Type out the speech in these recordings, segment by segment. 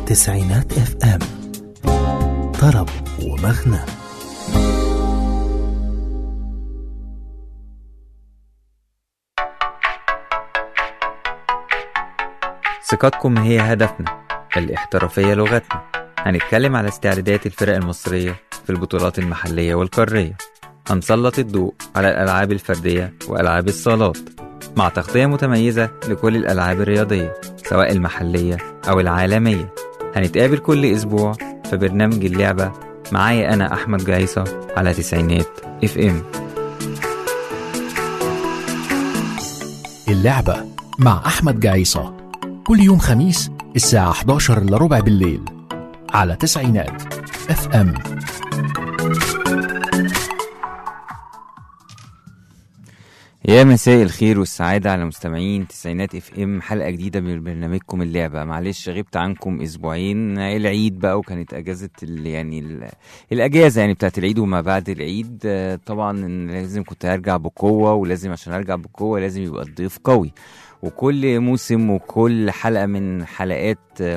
تسعينات اف ام طرب ومغنى ثقتكم هي هدفنا الاحترافية لغتنا هنتكلم على استعدادات الفرق المصرية في البطولات المحلية والقارية هنسلط الضوء على الألعاب الفردية وألعاب الصالات مع تغطية متميزة لكل الألعاب الرياضية سواء المحلية أو العالمية هنتقابل كل أسبوع في برنامج اللعبة معايا أنا أحمد جايصة على تسعينات اف ام اللعبة مع أحمد جعيصة كل يوم خميس الساعة 11 إلا ربع بالليل على تسعينات اف ام يا مساء الخير والسعادة على مستمعين تسعينات اف ام حلقة جديدة من برنامجكم اللعبة معلش غبت عنكم اسبوعين العيد بقى وكانت اجازة ال يعني ال الاجازة يعني بتاعت العيد وما بعد العيد آه، طبعا لازم كنت ارجع بقوة ولازم عشان ارجع بقوة لازم يبقى الضيف قوي وكل موسم وكل حلقة من حلقات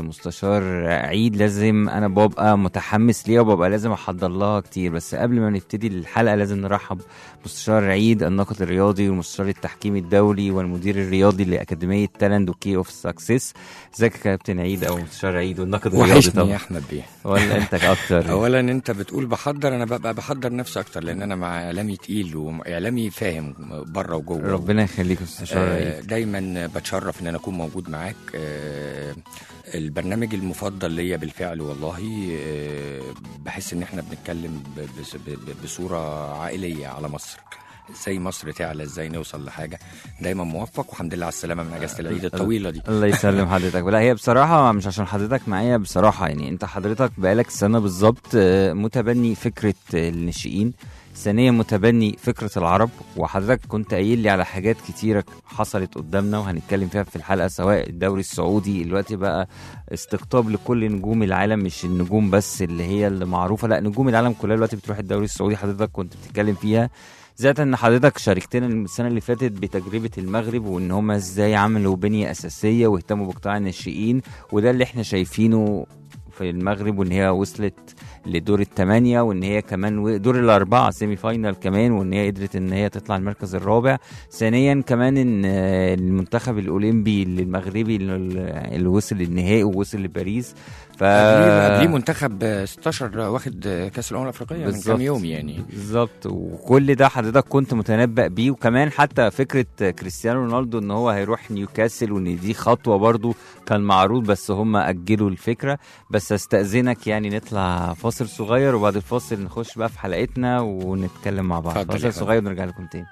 مستشار عيد لازم أنا ببقى متحمس ليها وببقى لازم أحضر لها كتير بس قبل ما نبتدي الحلقة لازم نرحب مستشار عيد الناقد الرياضي ومستشار التحكيم الدولي والمدير الرياضي لأكاديمية تالنت وكي أوف سكسس ازيك يا كابتن عيد أو مستشار عيد والناقد الرياضي وحشني يا طبعا احمد بيه ولا أنت أكتر اولا انت بتقول بحضر انا ببقى بحضر نفسي اكتر لان انا مع اعلامي تقيل واعلامي فاهم بره وجوه ربنا يخليك يا مستشار آه، عيد دايما بتشرف ان انا اكون موجود معاك آه، البرنامج المفضل ليا بالفعل والله آه، بحس ان احنا بنتكلم ب- بس- ب- ب- بصوره عائليه على مصر ازاي مصر تعلى ازاي نوصل لحاجه دايما موفق والحمد لله على السلامه من اجازه العيد الطويله دي الله يسلم حضرتك لا هي بصراحة مش عشان حضرتك معايا بصراحة يعني انت حضرتك بقالك سنة بالظبط آه، متبني فكرة آه، الناشئين ثانيا متبني فكرة العرب وحضرتك كنت قايل لي على حاجات كتيرة حصلت قدامنا وهنتكلم فيها في الحلقة سواء الدوري السعودي دلوقتي بقى استقطاب لكل نجوم العالم مش النجوم بس اللي هي اللي معروفة لا نجوم العالم كلها دلوقتي بتروح الدوري السعودي حضرتك كنت بتتكلم فيها زائد ان حضرتك شاركتنا السنه اللي فاتت بتجربه المغرب وان هم ازاي عملوا بنيه اساسيه واهتموا بقطاع الناشئين وده اللي احنا شايفينه في المغرب وان هي وصلت لدور الثمانيه وان هي كمان و- دور الاربعه سيمي فاينال كمان وان هي قدرت ان هي تطلع المركز الرابع ثانيا كمان ان آه، المنتخب الاولمبي المغربي اللي اللي وصل للنهائي ووصل لباريس ف قبليه قبليه منتخب آه، 16 واخد آه، كاس الامم الافريقيه من بالظبط. كام يوم يعني بالظبط وكل ده حضرتك كنت متنبأ بيه وكمان حتى فكرة كريستيانو رونالدو ان هو هيروح نيوكاسل وان دي خطوة برضو كان معروض بس هم أجلوا الفكرة بس استأذنك يعني نطلع فاصل صغير وبعد الفاصل نخش بقى في حلقتنا ونتكلم مع بعض اتفضل يا فاصل فندم. صغير ونرجع لكم تاني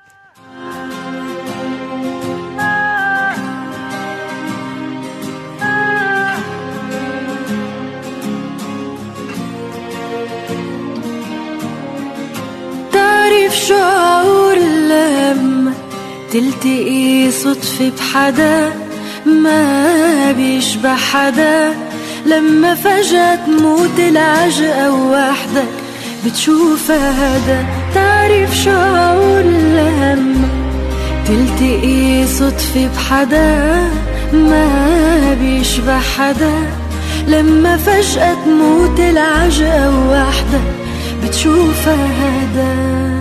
تعرف شعور لما تلتقي صدفة بحدا ما بيشبه حدا لما فجأة تموت العجقة وحدك بتشوف هذا تعرف شعور لما تلتقي صدفة بحدا ما بيشبه حدا لما فجأة تموت العجقة وحدك بتشوف هذا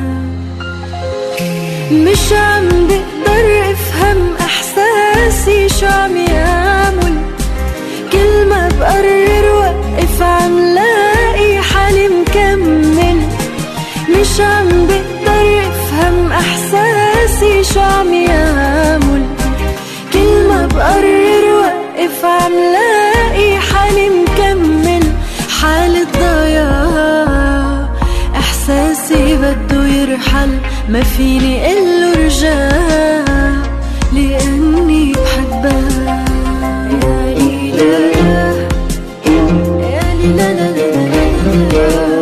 مش عم بقدر افهم احساسي شو عم يعمل كل ما بقرر وقف عم لاقي حالي مكمل مش عم بقدر افهم احساسي شو عم يعمل كل ما بقرر وقف عم لاقي حالي مكمل حالة ضياع احساسي بده يرحل ما فيني قله رجع لاني بحبها يا ليلى يا ليلى لا لا لا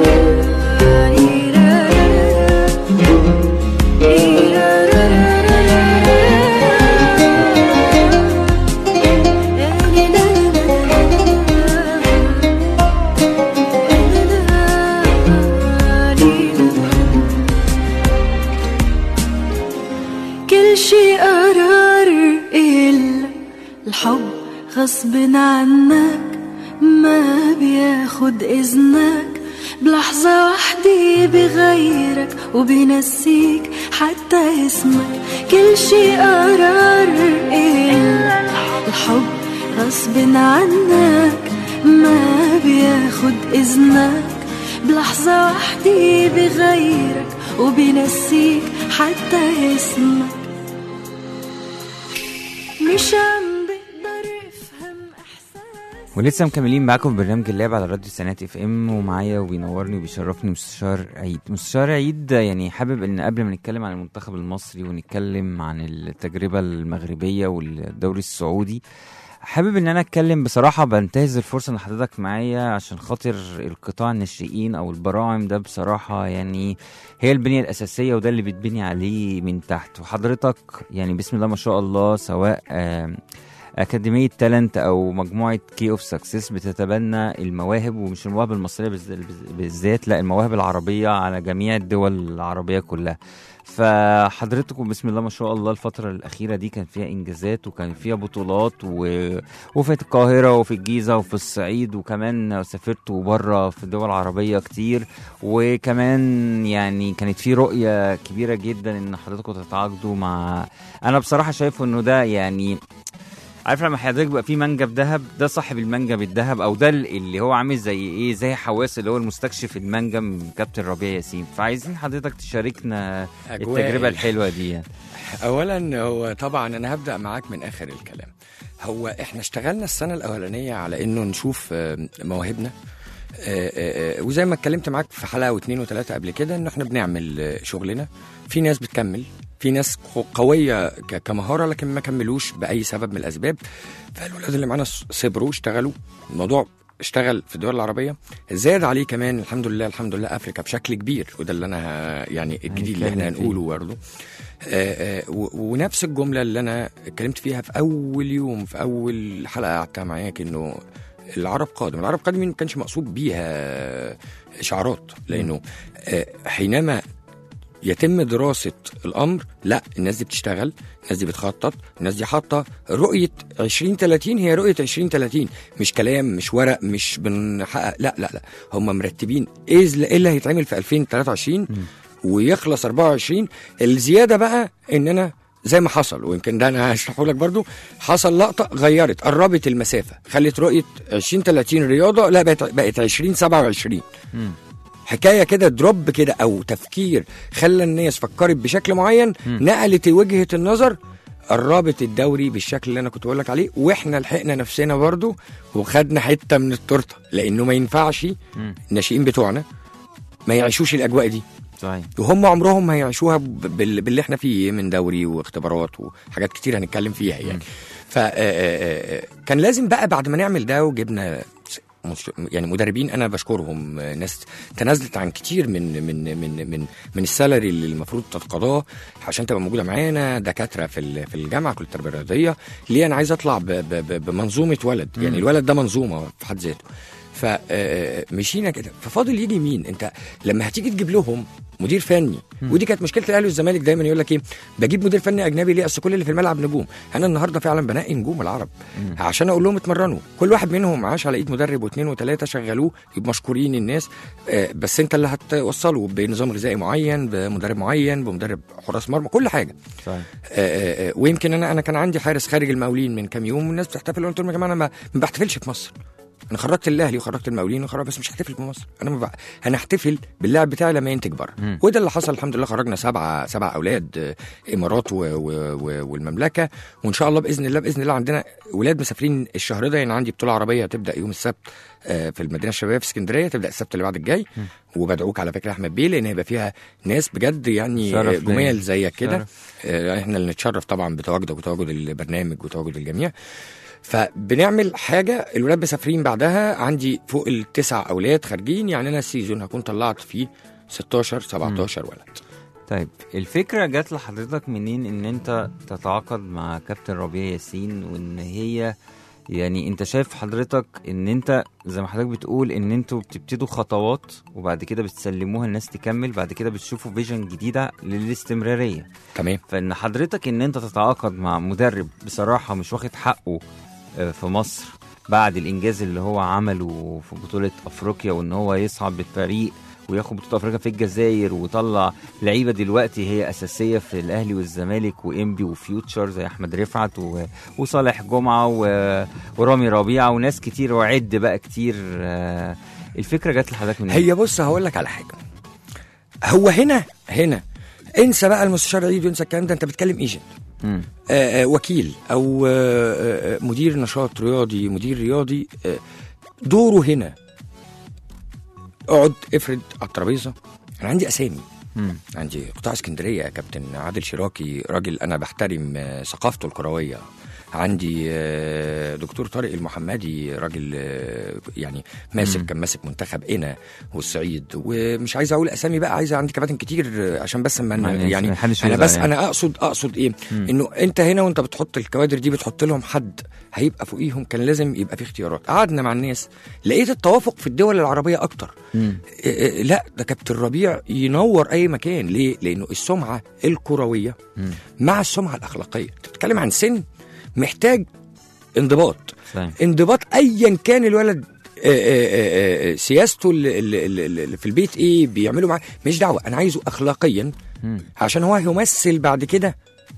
كل شي قرار إلا الحب غصب عنك ما بياخد إذنك بلحظة وحدة بغيرك وبينسيك حتى اسمك كل شي قرار إلا الحب غصب عنك ما بياخد إذنك بلحظة وحدة بغيرك وبينسيك حتى اسمك مش عم بقدر افهم احساسك ولسه مكملين معاكم في برنامج اللعب على راديو سنات اف ام ومعايا وبينورني وبيشرفني مستشار عيد مستشار عيد يعني حابب ان قبل ما نتكلم عن المنتخب المصري ونتكلم عن التجربه المغربيه والدوري السعودي حابب ان انا اتكلم بصراحه بنتهز الفرصه ان حضرتك معايا عشان خاطر القطاع الناشئين او البراعم ده بصراحه يعني هي البنيه الاساسيه وده اللي بتبني عليه من تحت وحضرتك يعني بسم الله ما شاء الله سواء آم أكاديمية تالنت أو مجموعة كي أوف سكسس بتتبنى المواهب ومش المواهب المصرية بالز- بالذات لا المواهب العربية على جميع الدول العربية كلها فحضرتكم بسم الله ما شاء الله الفترة الأخيرة دي كان فيها إنجازات وكان فيها بطولات و... وفي القاهرة وفي الجيزة وفي الصعيد وكمان سافرت بره في الدول العربية كتير وكمان يعني كانت في رؤية كبيرة جدا إن حضرتكم تتعاقدوا مع أنا بصراحة شايفه إنه ده يعني عارف لما حضرتك بيبقى في منجم ذهب ده صاحب المنجم الذهب او ده اللي هو عامل زي ايه زي حواس اللي هو المستكشف المنجم كابتن ربيع ياسين فعايزين حضرتك تشاركنا أجواء التجربه ال- الحلوه دي يعني. اولا هو طبعا انا هبدا معاك من اخر الكلام هو احنا اشتغلنا السنه الاولانيه على انه نشوف آه، مواهبنا آه، آه، آه، وزي ما اتكلمت معاك في حلقه واثنين وثلاثه قبل كده ان احنا بنعمل آه، شغلنا في ناس بتكمل في ناس قو- قويه ك- كمهاره لكن ما كملوش باي سبب من الاسباب فالولاد اللي معانا ص- صبروا اشتغلوا الموضوع اشتغل في الدول العربيه زاد عليه كمان الحمد لله الحمد لله افريكا بشكل كبير وده اللي انا ه- يعني الجديد اللي احنا هنتكلم فيه. هنقوله برضه آه، آه، و- ونفس الجمله اللي انا اتكلمت فيها في اول يوم في اول حلقه قعدتها معاك انه العرب قادم العرب قادم ما كانش مقصود بيها اشعارات لانه آه، حينما يتم دراسة الأمر لا الناس دي بتشتغل الناس دي بتخطط الناس دي حاطة رؤية 2030 هي رؤية 2030 مش كلام مش ورق مش بنحقق لا لا لا هم مرتبين ايه إز- إيه اللي هيتعمل في 2023 ويخلص 24 الزيادة بقى ان انا زي ما حصل ويمكن ده انا هشرحه لك برضو حصل لقطه غيرت قربت المسافه خلت رؤيه 2030 رياضه لا بقت بقت 2027 مم. حكايه كده دروب كده او تفكير خلى الناس فكرت بشكل معين نقلت وجهه النظر قربت الدوري بالشكل اللي انا كنت بقول لك عليه واحنا لحقنا نفسنا برضو وخدنا حته من التورته لانه ما ينفعش مم. الناشئين بتوعنا ما يعيشوش الاجواء دي صحيح وهم عمرهم ما هيعيشوها ب- بال- باللي احنا فيه من دوري واختبارات وحاجات كتير هنتكلم فيها يعني ف آه، آه، آه، كان لازم بقى بعد ما نعمل ده وجبنا س- مش- يعني مدربين انا بشكرهم آه، ناس تنازلت عن كتير من من من من من السالري اللي المفروض تتقاضاه عشان تبقى موجوده معانا دكاتره في ال- في الجامعه كل التربيه الرياضيه ليه انا عايز اطلع ب- ب- ب- بمنظومه ولد يعني الولد ده منظومه في حد ذاته فمشينا كده ففاضل يجي مين انت لما هتيجي تجيب لهم مدير فني ودي كانت مشكله الاهلي والزمالك دايما يقول لك ايه بجيب مدير فني اجنبي ليه اصل كل اللي في الملعب نجوم انا النهارده فعلا بنقي نجوم العرب عشان اقول لهم اتمرنوا كل واحد منهم عاش على ايد مدرب واثنين وثلاثه شغلوه يبقوا مشكورين الناس آه، بس انت اللي هتوصله بنظام غذائي معين بمدرب معين بمدرب حراس مرمى كل حاجه صحيح آه، آه، آه، ويمكن انا انا كان عندي حارس خارج المقاولين من كام يوم والناس بتحتفل قلت لهم يا جماعه انا ما ما بحتفلش في مصر انا خرجت الاهلي وخرجت المقاولين وخرجت بس مش هحتفل في مصر انا ما بق... انا هحتفل باللاعب بتاعي لما ينتج بره مم. وده اللي حصل الحمد لله خرجنا سبعه سبع اولاد آه، امارات و... و... و... والمملكه وان شاء الله باذن الله باذن الله عندنا ولاد مسافرين الشهر ده يعني عندي بطوله عربيه هتبدا يوم السبت آه، في المدينه الشبابيه في اسكندريه تبدا السبت اللي بعد الجاي وبدعوك على فكره يا احمد بيه لان هيبقى فيها ناس بجد يعني شرف آه، ليا. جمال زيك كده شرف. آه، احنا اللي نتشرف طبعا بتواجدك وتواجد البرنامج وتواجد الجميع فبنعمل حاجه الولاد مسافرين بعدها عندي فوق التسع اولاد خارجين يعني انا السيزون هكون طلعت فيه 16 17 ولد طيب الفكرة جات لحضرتك منين ان انت تتعاقد مع كابتن ربيع ياسين وان هي يعني انت شايف حضرتك ان انت زي ما حضرتك بتقول ان انتوا بتبتدوا خطوات وبعد كده بتسلموها الناس تكمل بعد كده بتشوفوا فيجن جديدة للاستمرارية تمام فان حضرتك ان انت تتعاقد مع مدرب بصراحة مش واخد حقه آه، في مصر بعد الانجاز اللي هو عمله في بطوله افريقيا وان هو يصعد بالفريق وياخد بطوله افريقيا في الجزائر وطلع لعيبه دلوقتي هي اساسيه في الاهلي والزمالك وانبي وفيوتشر زي احمد رفعت و... وصالح جمعه و... ورامي ربيعه وناس كتير وعد بقى كتير آه، الفكره جت لحضرتك من هي بص هقول لك على حاجه هو هنا هنا انسى بقى المستشار عيد وانسى الكلام ده انت بتكلم ايجنت مم. آه، آه، وكيل او آه، آه، آه، مدير نشاط رياضي مدير رياضي آه، دوره هنا اقعد افرد على الترابيزه انا عندي اسامي مم. عندي قطاع اسكندريه يا كابتن عادل شراكي راجل انا بحترم آه، ثقافته الكرويه عندي آه، دكتور طارق المحمدي راجل آه، يعني ماسك مم. كان ماسك منتخب قنا والصعيد ومش عايز اقول اسامي بقى عايز عندي كباتن كتير آه، عشان بس ما معلش، يعني محدش انا يزعل بس يعني. انا اقصد اقصد ايه مم. انه انت هنا وانت بتحط الكوادر دي بتحط لهم حد هيبقى فوقيهم كان لازم يبقى في اختيارات قعدنا مع الناس لقيت التوافق في الدول العربيه اكتر مم. إيه إيه لا ده كابتن ربيع ينور اي مكان ليه لانه السمعه الكرويه مم. مع السمعه الاخلاقيه انت بتتكلم عن سن محتاج انضباط فاهم. انضباط ايا كان الولد آه، آه، آه، آه، سياسته اللي- اللي اللي- اللي في البيت ايه بيعملوا معاه مش دعوه انا عايزه اخلاقيا مم. عشان هو هيمثل بعد كده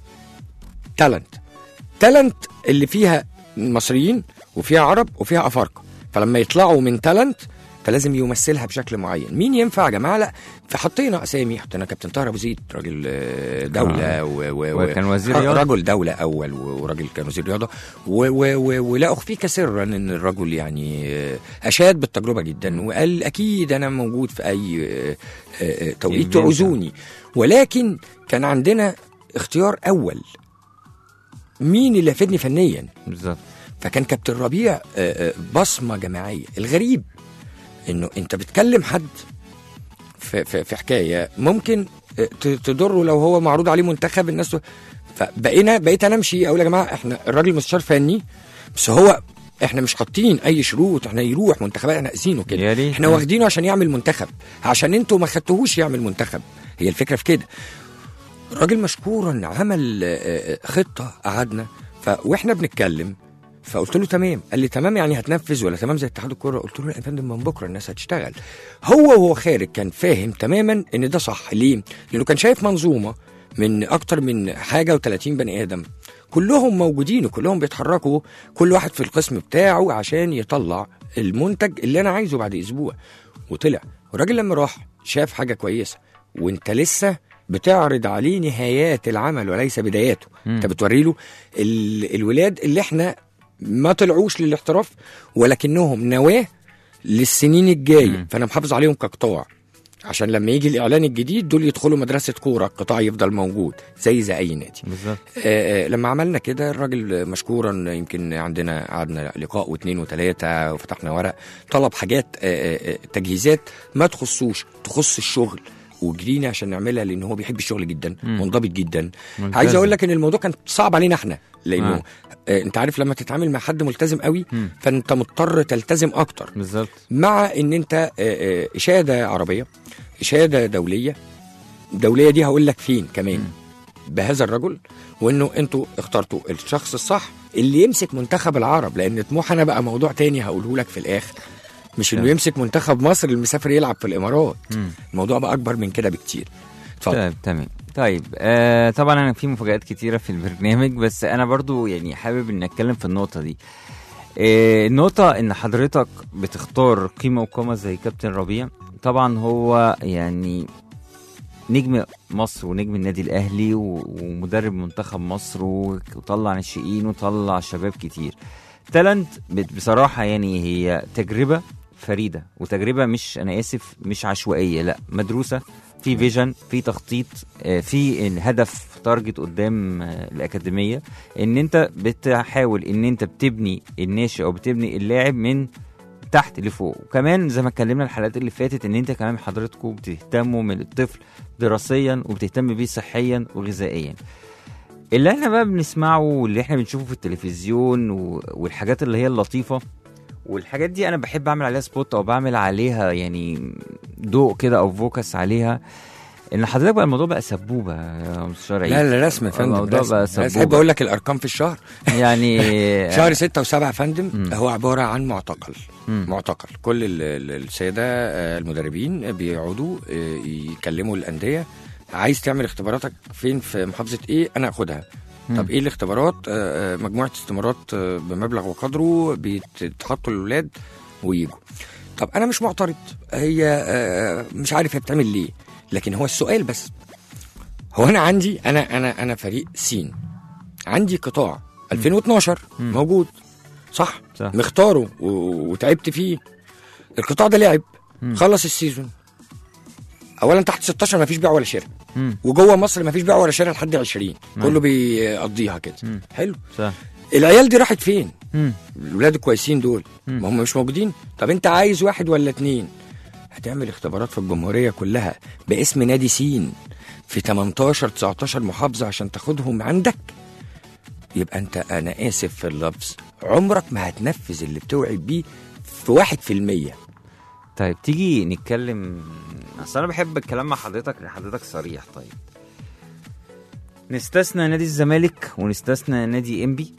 تالنت تالنت اللي فيها مصريين وفيها عرب وفيها افارقه فلما يطلعوا من تالنت فلازم يمثلها بشكل معين مين ينفع يا جماعه لا فحطينا اسامي حطينا كابتن طاهر ابو زيد راجل آه، دوله آه. و و وكان وزير رياضة. رجل دوله اول وراجل كان وزير رياضه و و و ولا اخفيك سرا ان الرجل يعني آه، اشاد بالتجربه جدا وقال اكيد انا موجود في اي آه، آه، آه، توقيت Event. تعوزوني ولكن كان عندنا اختيار اول مين اللي يفيدني فنيا بالظبط فكان كابتن ربيع آه، آه، بصمه جماعيه الغريب انه انت بتكلم حد في, في, في حكايه ممكن آه، ت- تضره لو هو معروض عليه منتخب الناس ت- فبقينا بقيت انا امشي اقول يا جماعه احنا الراجل مستشار فني بس هو احنا مش حاطين اي شروط احنا يروح منتخبات احنا قاسينه يا كده ريت. احنا واخدينه عشان يعمل منتخب عشان انتوا ما خدتوهوش يعمل منتخب هي الفكره في كده الراجل مشكورا عمل آه، آه، خطه قعدنا ف... واحنا بنتكلم فقلت له تمام قال لي تمام يعني هتنفذ ولا تمام زي اتحاد الكوره قلت له لا يا فندم من بكره الناس هتشتغل هو وهو خارج كان فاهم تماما ان ده صح ليه لانه كان شايف منظومه من اكتر من حاجه و30 بني ادم كلهم موجودين وكلهم بيتحركوا كل واحد في القسم بتاعه عشان يطلع المنتج اللي انا عايزه بعد اسبوع وطلع والراجل لما راح شاف حاجه كويسه وانت لسه بتعرض عليه نهايات العمل وليس بداياته مم. انت بتوري له ال- الولاد اللي احنا ما طلعوش للاحتراف ولكنهم نواه للسنين الجايه مم. فانا محافظ عليهم كقطاع عشان لما يجي الاعلان الجديد دول يدخلوا مدرسه كوره القطاع يفضل موجود زي زي اي نادي بالظبط آه، آه، لما عملنا كده الراجل مشكورا يمكن عندنا قعدنا لقاء واثنين وثلاثه وفتحنا ورق طلب حاجات آه، آه، آه، تجهيزات ما تخصوش تخص الشغل وجرينا عشان نعملها لان هو بيحب الشغل جدا مم. منضبط جدا ممتاز. عايز اقول لك ان الموضوع كان صعب علينا احنا لانه آه. آه. انت عارف لما تتعامل مع حد ملتزم قوي مم. فانت مضطر تلتزم اكتر بالظبط مع ان انت آه، آه، اشاده عربيه اشاده دوليه دوليه دي هقول لك فين كمان بهذا الرجل وانه انتوا اخترتوا الشخص الصح اللي يمسك منتخب العرب لان طموحنا بقى موضوع تاني هقوله لك في الاخر مش انه تمام. يمسك منتخب مصر اللي مسافر يلعب في الامارات مم. الموضوع بقى اكبر من كده بكتير اتفضل طيب تمام طيب آه طبعا انا في مفاجآت كتيره في البرنامج بس انا برضو يعني حابب ان اتكلم في النقطه دي آه النقطه ان حضرتك بتختار قيمه وقامه زي كابتن ربيع طبعا هو يعني نجم مصر ونجم النادي الاهلي و- ومدرب منتخب مصر و- وطلع ناشئين وطلع شباب كتير تالنت بت- بصراحه يعني هي تجربه فريده وتجربه مش انا اسف مش عشوائيه لا مدروسه في فيجن في تخطيط آه، في هدف تارجت قدام آه، الاكاديميه ان انت بتحاول ان انت بتبني الناشئ او بتبني اللاعب من تحت لفوق وكمان زي ما اتكلمنا الحلقات اللي فاتت ان انت كمان حضرتكم بتهتموا من الطفل دراسيا وبتهتم بيه صحيا وغذائيا اللي احنا بقى بنسمعه واللي احنا بنشوفه في التلفزيون و- والحاجات اللي هي اللطيفه والحاجات دي انا بحب اعمل عليها سبوت او بعمل عليها يعني ضوء كده او فوكس عليها ان حضرتك بقى الموضوع بقى سبوبه يا مستشار عيد لا لا رسم يا فندم الموضوع رسم. بقى بس سبوبة. احب اقول لك الارقام في الشهر يعني شهر ستة وسبعة يا فندم مم. هو عبارة عن معتقل مم. معتقل كل ال- ال- السادة آه، المدربين بيقعدوا آه، يكلموا الأندية عايز تعمل اختباراتك فين في محافظة ايه انا اخدها مم. طب ايه الاختبارات آه، آه، مجموعة استمارات آه، بمبلغ وقدره بيتحطوا للولاد ويجوا طب انا مش معترض هي آه، مش عارف هي بتعمل ليه لكن هو السؤال بس هو انا عندي انا انا انا فريق سين عندي قطاع 2012 مم. موجود صح صح. مختاره و- وتعبت فيه القطاع ده لعب مم. خلص السيزون اولا تحت 16 ما فيش بيع ولا شراء مم. وجوه مصر ما فيش بيع ولا شراء لحد 20 نعم. كله بيقضيها كده مم. حلو صح العيال دي راحت فين مم. الولاد الكويسين دول مم. ما هم مش موجودين طب انت عايز واحد ولا اتنين هتعمل اختبارات في الجمهورية كلها باسم نادي سين في 18 19 محافظة عشان تاخدهم عندك يبقى انت انا اسف في اللفظ عمرك ما هتنفذ اللي بتوعد بيه في واحد في المية طيب تيجي نتكلم اصل انا بحب الكلام مع حضرتك لان حضرتك صريح طيب نستثنى نادي الزمالك ونستثنى نادي انبي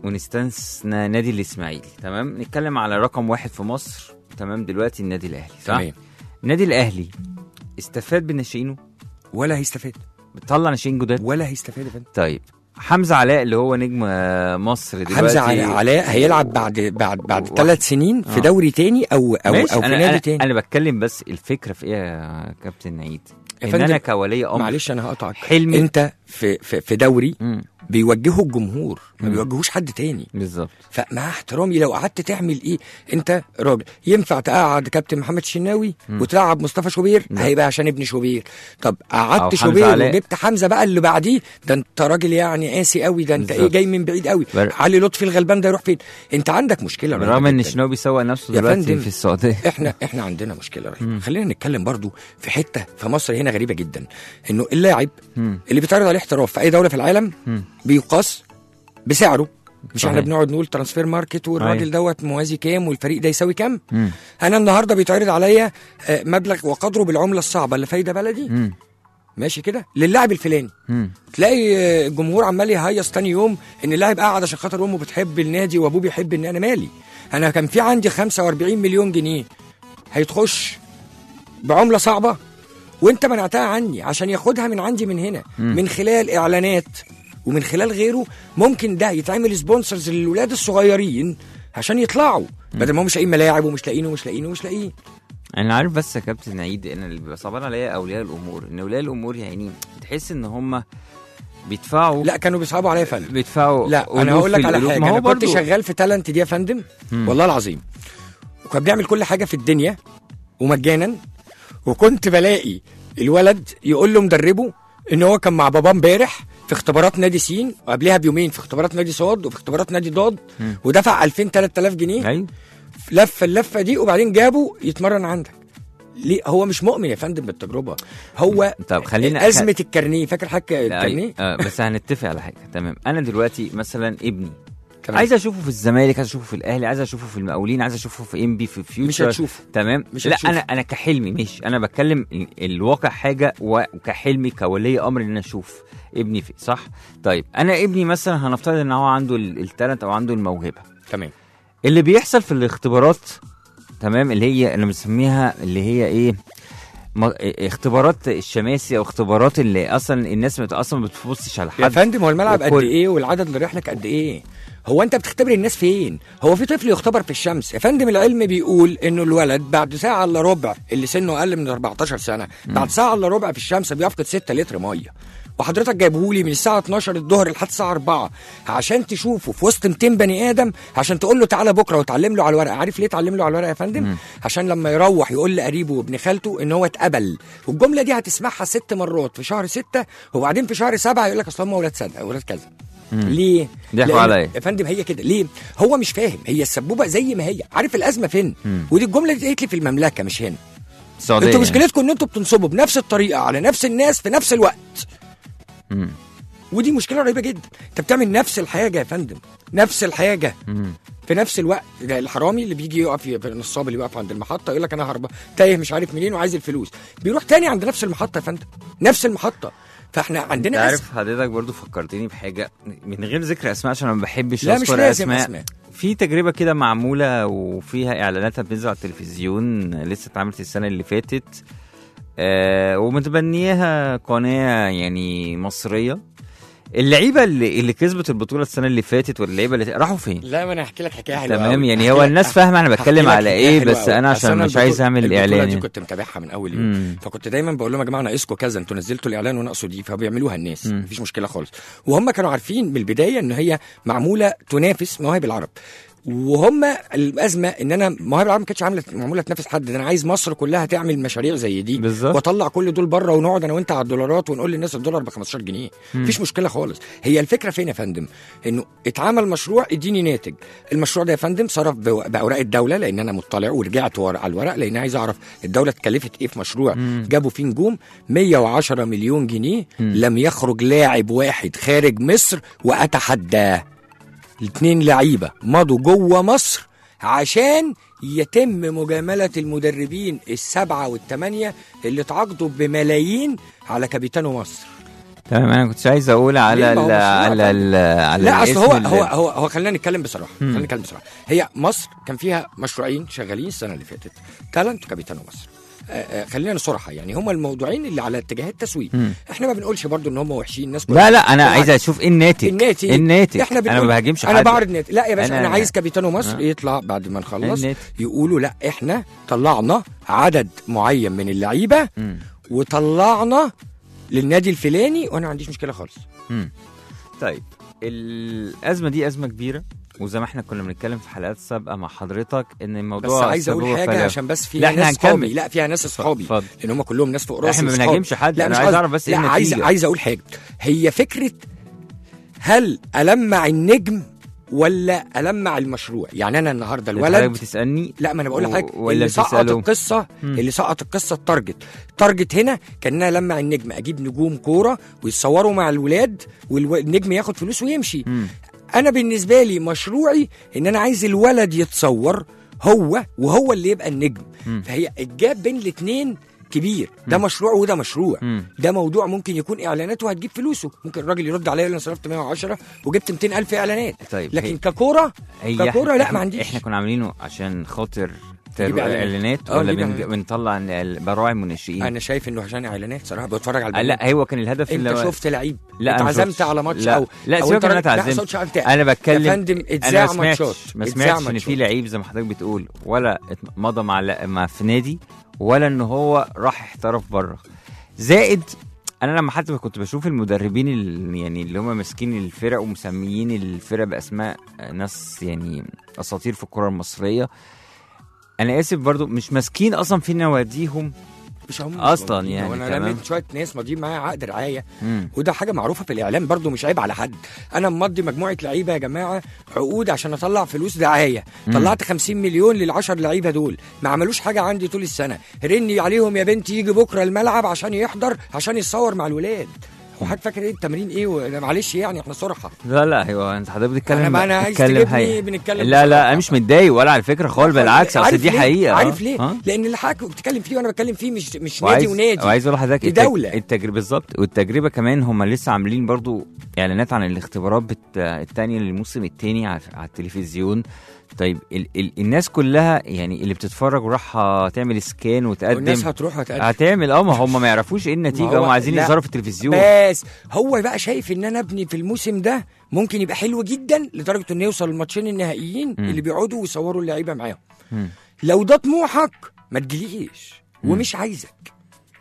ونستثنى نادي الاسماعيلي تمام نتكلم على رقم واحد في مصر تمام دلوقتي النادي الاهلي صح تمام النادي الاهلي استفاد بناشئينه ولا هيستفاد بتطلع ناشئين جداد ولا هيستفاد يا فندم طيب حمزه علاء اللي هو نجم آه، مصر دلوقتي حمزة علاء علاء هيلعب بعد بعد بعد واحد. ثلاث سنين في آه. دوري تاني او او ماشي او في أنا, نادي أنا, تاني انا بتكلم بس الفكره في ايه يا كابتن عيد يا ان فندم، انا كولي امر معلش انا هقطعك حلمي انت في في, في دوري مم. بيوجهوا الجمهور ما مم. بيوجهوش حد تاني بالظبط فمع احترامي لو قعدت تعمل ايه انت راجل ينفع تقعد كابتن محمد الشناوي مم. وتلعب مصطفى شوبير لا. هيبقى عشان ابن شوبير طب أو قعدت حمزة شوبير علاء. وجبت حمزه بقى اللي بعديه ده انت راجل يعني قاسي قوي ده انت ايه بالظبط. جاي من بعيد قوي بر- علي لطفي الغلبان ده يروح فين انت عندك مشكله رهيبة بالرغم ان جداً. الشناوي بيسوق نفسه يا دلوقتي فندم، في السعوديه احنا احنا عندنا مشكله رهيبه مم. خلينا نتكلم برضو في حته في مصر هنا غريبه جدا انه اللاعب مم. اللي بيتعرض عليه احتراف في اي دوله في العالم مم. بيقاس بسعره مش احنا صحيح. بنقعد نقول ترانسفير ماركت والراجل أيوة. دوت موازي كام والفريق ده يساوي كام مم. انا النهارده بيتعرض عليا آه، مبلغ وقدره بالعمله الصعبه اللي فايده بلدي مم. ماشي كده للاعب الفلاني مم. تلاقي آه، الجمهور عمال يهيص تاني يوم ان اللاعب قاعد عشان خاطر امه بتحب النادي وابوه بيحب ان انا مالي انا كان في عندي 45 مليون جنيه هيتخش بعمله صعبه وانت منعتها عني عشان ياخدها من عندي من هنا مم. من خلال اعلانات ومن خلال غيره ممكن ده يتعمل سبونسرز للولاد الصغيرين عشان يطلعوا بدل ما هم مش لاقيين ملاعب ومش لاقيين ومش لاقيين ومش لاقيين انا عارف بس يا كابتن عيد ان اللي بيبقى صعبان عليا اولياء الامور ان اولياء الامور يعني تحس ان هم بيدفعوا لا كانوا بيصعبوا عليا يا فندم بيدفعوا لا انا ألوف هقول لك في على الألوف. حاجه ما هو انا كنت برضو- شغال في تالنت دي يا فندم مم. والله العظيم وكنا بنعمل كل حاجه في الدنيا ومجانا وكنت بلاقي الولد يقول له مدربه ان هو كان مع باباه امبارح في اختبارات نادي سين وقبلها بيومين في اختبارات نادي صاد وفي اختبارات نادي ضاد مم. ودفع 2000 3000 جنيه ايوه لف اللفه دي وبعدين جابه يتمرن عندك ليه هو مش مؤمن يا فندم بالتجربه هو طب خلينا ازمه الكارنيه فاكر حاجه لا، الكارنيه أيوة. آه بس هنتفق على حاجه تمام انا دلوقتي مثلا ابني تمام. عايز اشوفه في الزمالك عايز اشوفه في الاهلي عايز اشوفه في المقاولين عايز اشوفه في انبي في فيوتشر مش هتشوفه تمام مش لا هتشوفه. انا انا كحلمي ماشي انا بتكلم ال- الواقع حاجه وكحلمي كولي امر ان انا اشوف ابني في صح طيب انا ابني مثلا هنفترض ان هو عنده ال- التالنت او عنده الموهبه تمام اللي بيحصل في الاختبارات تمام اللي هي انا بسميها اللي هي ايه ما اختبارات الشماسي او اختبارات اللي اصلا الناس مت- اصلا ما بتبصش على يا حد فندم هو الملعب قد وكل- ايه والعدد اللي رايح لك قد ايه هو انت بتختبر الناس فين هو في طفل يختبر في الشمس يا فندم العلم بيقول انه الولد بعد ساعه الا ربع اللي سنه اقل من 14 سنه بعد ساعه الا ربع في الشمس بيفقد 6 لتر ميه وحضرتك جايبهولي من الساعه 12 الظهر لحد الساعه 4 عشان تشوفه في وسط 200 بني ادم عشان تقول له تعالى بكره وتعلم له على الورقه عارف ليه تعلم له على الورقه يا فندم مم. عشان لما يروح يقول لقريبه وابن خالته ان هو اتقبل والجمله دي هتسمعها ست مرات في شهر ستة وبعدين في شهر سبعة يقول لك اصل هم ولاد صدق ولاد كذا مم. ليه؟ ضحكوا لأن- عليا. يا فندم هي كده ليه؟ هو مش فاهم هي السبوبه زي ما هي عارف الازمه فين؟ مم. ودي الجمله دي قالت لي في المملكه مش هنا السعوديه انتوا يعني. مشكلتكم ان انتوا بتنصبوا بنفس الطريقه على نفس الناس في نفس الوقت مم. ودي مشكله رهيبه جدا انت بتعمل نفس الحاجه يا فندم نفس الحاجه مم. في نفس الوقت ده الحرامي اللي بيجي يقف في النصاب اللي يقف عند المحطه يقول لك انا هربان تايه مش عارف منين وعايز الفلوس بيروح تاني عند نفس المحطه يا فندم نفس المحطه فاحنا انت عندنا عارف أزمة. حضرتك برضو فكرتني بحاجه من غير ذكر اسماء عشان انا ما بحبش لا مش اذكر لازم اسماء اسماء في تجربه كده معموله وفيها اعلاناتها بتنزل على التلفزيون لسه اتعملت السنه اللي فاتت آه ومتبنياها قناه يعني مصريه اللعيبه اللي, اللي كسبت البطوله السنه اللي فاتت واللعيبه اللي راحوا فين لا ما انا هحكي لك حكايه حلوه تمام أوي. يعني هحكي هو لك- الناس فاهمه انا هحكي بتكلم لك على حكاية ايه حلوة بس أوي. انا أصل عشان مش البطولة- عايز اعمل البطولة اعلان دي يعني. كنت متابعها من اول مم. يوم فكنت دايما بقول لهم يا جماعه ناقصكم كذا انتوا نزلتوا الاعلان وناقصوا دي فبيعملوها الناس مم. مفيش مشكله خالص وهم كانوا عارفين من البدايه ان هي معموله تنافس مواهب العرب وهم الازمه ان انا مواهب العرب ما كانتش عامله معموله تنافس حد ده انا عايز مصر كلها تعمل مشاريع زي دي بالظبط. واطلع كل دول بره ونقعد انا وانت على الدولارات ونقول للناس الدولار ب 15 جنيه مفيش مشكله خالص هي الفكره فين يا فندم انه اتعمل مشروع اديني ناتج المشروع ده يا فندم صرف بو- باوراق الدوله لان انا مطلع ورجعت ورا على الورق لان عايز اعرف الدوله اتكلفت ايه في مشروع جابوا فيه نجوم 110 مليون جنيه لم يخرج لاعب واحد خارج مصر واتحداه الاثنين لعيبه مضوا جوه مصر عشان يتم مجاملة المدربين السبعة والثمانية اللي اتعاقدوا بملايين على كابيتانو مصر تمام انا كنت عايز اقول على ليه؟ ما هو ال مشروع على ال على لا اصل الاسم هو اللي- هو هو هو خلينا نتكلم بصراحه خلينا نتكلم بصراحه هي مصر كان فيها مشروعين شغالين السنه اللي فاتت تالنت وكابيتانو مصر آه، آه، خلينا صراحه يعني هما الموضوعين اللي على اتجاهات تسويق مم. احنا ما بنقولش برضو ان هم وحشين الناس لا لا انا بالعكس. عايز اشوف ايه الناتج الناتج الناتج احنا انا بنقول ما بهاجمش انا حد بعرض ناتج لا يا باشا أنا- انا, عايز كابيتانو مصر آه. يطلع بعد ما نخلص الناتج. يقولوا لا احنا طلعنا عدد معين من اللعيبه مم. وطلعنا للنادي الفلاني وانا ما عنديش مشكله خالص مم. طيب الازمه دي ازمه كبيره وزي ما احنا كنا بنتكلم في حلقات سابقه مع حضرتك ان بس الموضوع عايز اقول سببه حاجه خلاف. عشان بس لا، فيها احنا ناس هنكمل. صحابي لا فيها ناس اصحابي اتفضل. لان هم كلهم ناس فوق راسي احنا ما وصحابي. بنهاجمش حد لا انا مش عايز قصدي. اعرف بس ايه لا عايز النتيجه عايز اقول حاجه هي فكره هل المع النجم ولا المع المشروع يعني انا النهارده حضرتك الولد بتسالني لا ما انا بقول و- لحضرتك ولا اللي سقط بتسأله؟ القصه مم. اللي سقط القصه التارجت التارجت هنا كان انا لمع النجم اجيب نجوم كوره ويتصوروا مع الولاد والنجم ياخد فلوس ويمشي مم. انا بالنسبه لي مشروعي ان انا عايز الولد يتصور هو وهو اللي يبقى النجم مم. فهي الجاب بين الاثنين كبير ده مشروع وده مشروع مم. ده موضوع ممكن يكون اعلانات وهتجيب فلوسه ممكن الراجل يرد عليا يقول انا صرفت 110 وجبت 200 الف اعلانات طيب لكن هي- ككوره هي ككوره لا إحنا- ما عنديش احنا كنا عاملينه عشان خاطر نجيب تر- إعلانات. اعلانات آه، ولا نجيب بن- إعلانات. بنطلع ال- براعي المنشئين انا شايف انه عشان اعلانات صراحه بتفرج على آه، البرنامج. لا هو كان الهدف انت اللي شفت لعيب لا أنا ما اتعزمت شفتش. على ماتش لا. او لا أو سيبك أنت إن أنا راجل- لا، اتعزمت. صوتش على بتاع. انا بتكلم يا فندم انا اتذاع ما سمعتش ماتشات ما اتذاع سمعتش ان في ماتشات. لعيب زي ما حضرتك بتقول ولا ات- مضى مع ل- مع في نادي ولا ان هو راح احترف بره زائد انا لما حتى كنت بشوف المدربين اللي يعني اللي هم ماسكين الفرق ومسميين الفرق باسماء ناس يعني اساطير في الكره المصريه انا اسف برضو مش ماسكين اصلا في نواديهم مش هم أصلاً موجودين. يعني وانا كمان. لميت شويه ناس ماضيين معايا عقد رعايه مم. وده حاجه معروفه في الاعلام برضو مش عيب على حد انا مضي مجموعه لعيبه يا جماعه عقود عشان اطلع فلوس دعايه مم. طلعت 50 مليون للعشر لعيبه دول ما عملوش حاجه عندي طول السنه رني عليهم يا بنتي يجي بكره الملعب عشان يحضر عشان يتصور مع الولاد هو حضرتك فاكر ايه التمرين ايه و- معلش يعني احنا صرحه لا لا هو انت حضرتك بتتكلم انا ما انا عايز بتتكلم تجيبني حقيقة. بنتكلم لا لا بصراحة. انا مش متضايق ولا على فكره خالص بالعكس اصل عارف دي ليه؟ حقيقه عارف آه. ليه؟ آه. لان اللي حضرتك بتتكلم فيه وانا بتكلم فيه مش مش وعايز نادي ونادي وعايز اقول لحضرتك دي التج- دولة. التجربه بالظبط والتجربه كمان هم لسه عاملين برضو اعلانات عن الاختبارات بت... التانية للموسم التاني على, على التلفزيون طيب ال... ال... الناس كلها يعني اللي بتتفرج وراح تعمل سكان والناس وتقدم هتروح وتقدم هتعمل اه ما هم ما يعرفوش ايه النتيجه ما هو- هم عايزين لا. يظهروا في التلفزيون بس هو بقى شايف ان انا ابني في الموسم ده ممكن يبقى حلو جدا لدرجه انه يوصل الماتشين النهائيين مم. اللي بيقعدوا ويصوروا اللعيبه معاهم مم. لو ده طموحك ما تجيليش مم. ومش عايزك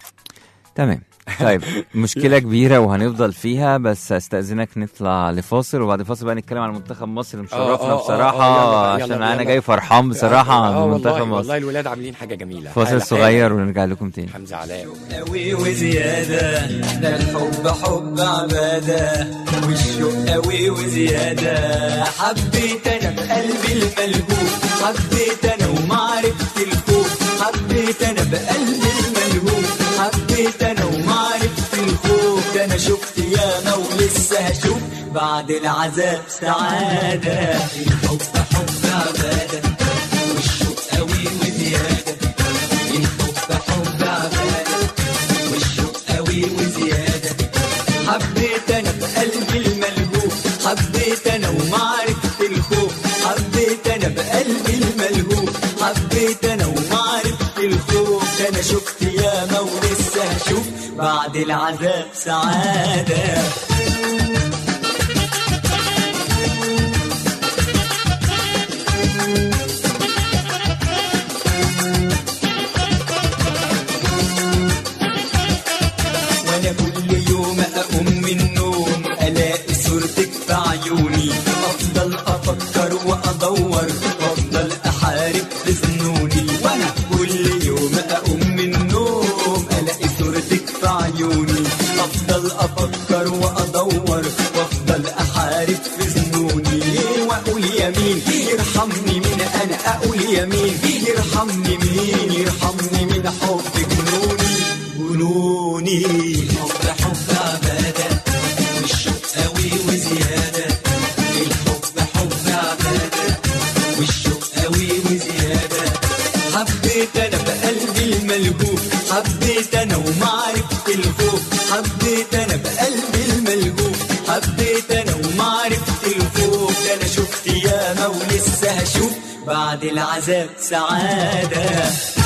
تمام طيب مشكله كبيره وهنفضل فيها بس استاذنك نطلع لفاصل وبعد الفاصل بقى نتكلم على منتخب مصر اللي آه، مشرفنا آه، آه، بصراحه آه، يلا، عشان يلا، انا يلا. جاي فرحان بصراحه اه بمنتخب والله مصر والله الولاد عاملين حاجه جميله فاصل حالة- صغير ونرجع لكم تاني حالة. حمزه علاء قوي وزيادة ده الحب حب عبادة والشوق قوي وزيادة حبيت أنا بقلبي الملهوف حبيت أنا ومعرفة الخوف حبيت أنا بقلبي الملهوف حبيت أنا ومعرفة الخوف ده أنا شفت ياما ولسه هشوف بعد العذاب سعادة الحب حب بعد العذاب سعادة وانا كل يوم اقوم من النوم الاقي صورتك في عيوني افضل افكر وادور وافضل احارب في ظنوني وانا كل يوم اقوم من النوم الاقي صورتك في عيوني افضل افكر وادور وافضل احارب في ظنوني واقول يمين يرحمني من انا اقول يمين يرحمني مين يرحمني من حب جنوني جنوني الحب حب عبادة والشوق قوي وزيادة الحب حب عبادة والشوق قوي وزيادة حبيت انا بقلبي الملهوف حبيت انا ومعرفة الخوف حبيت انا بقلبي الملهوف حبيت انا ومعرفة الخوف ده انا شفت ياما ولسه هشوف بعد العذاب سعادة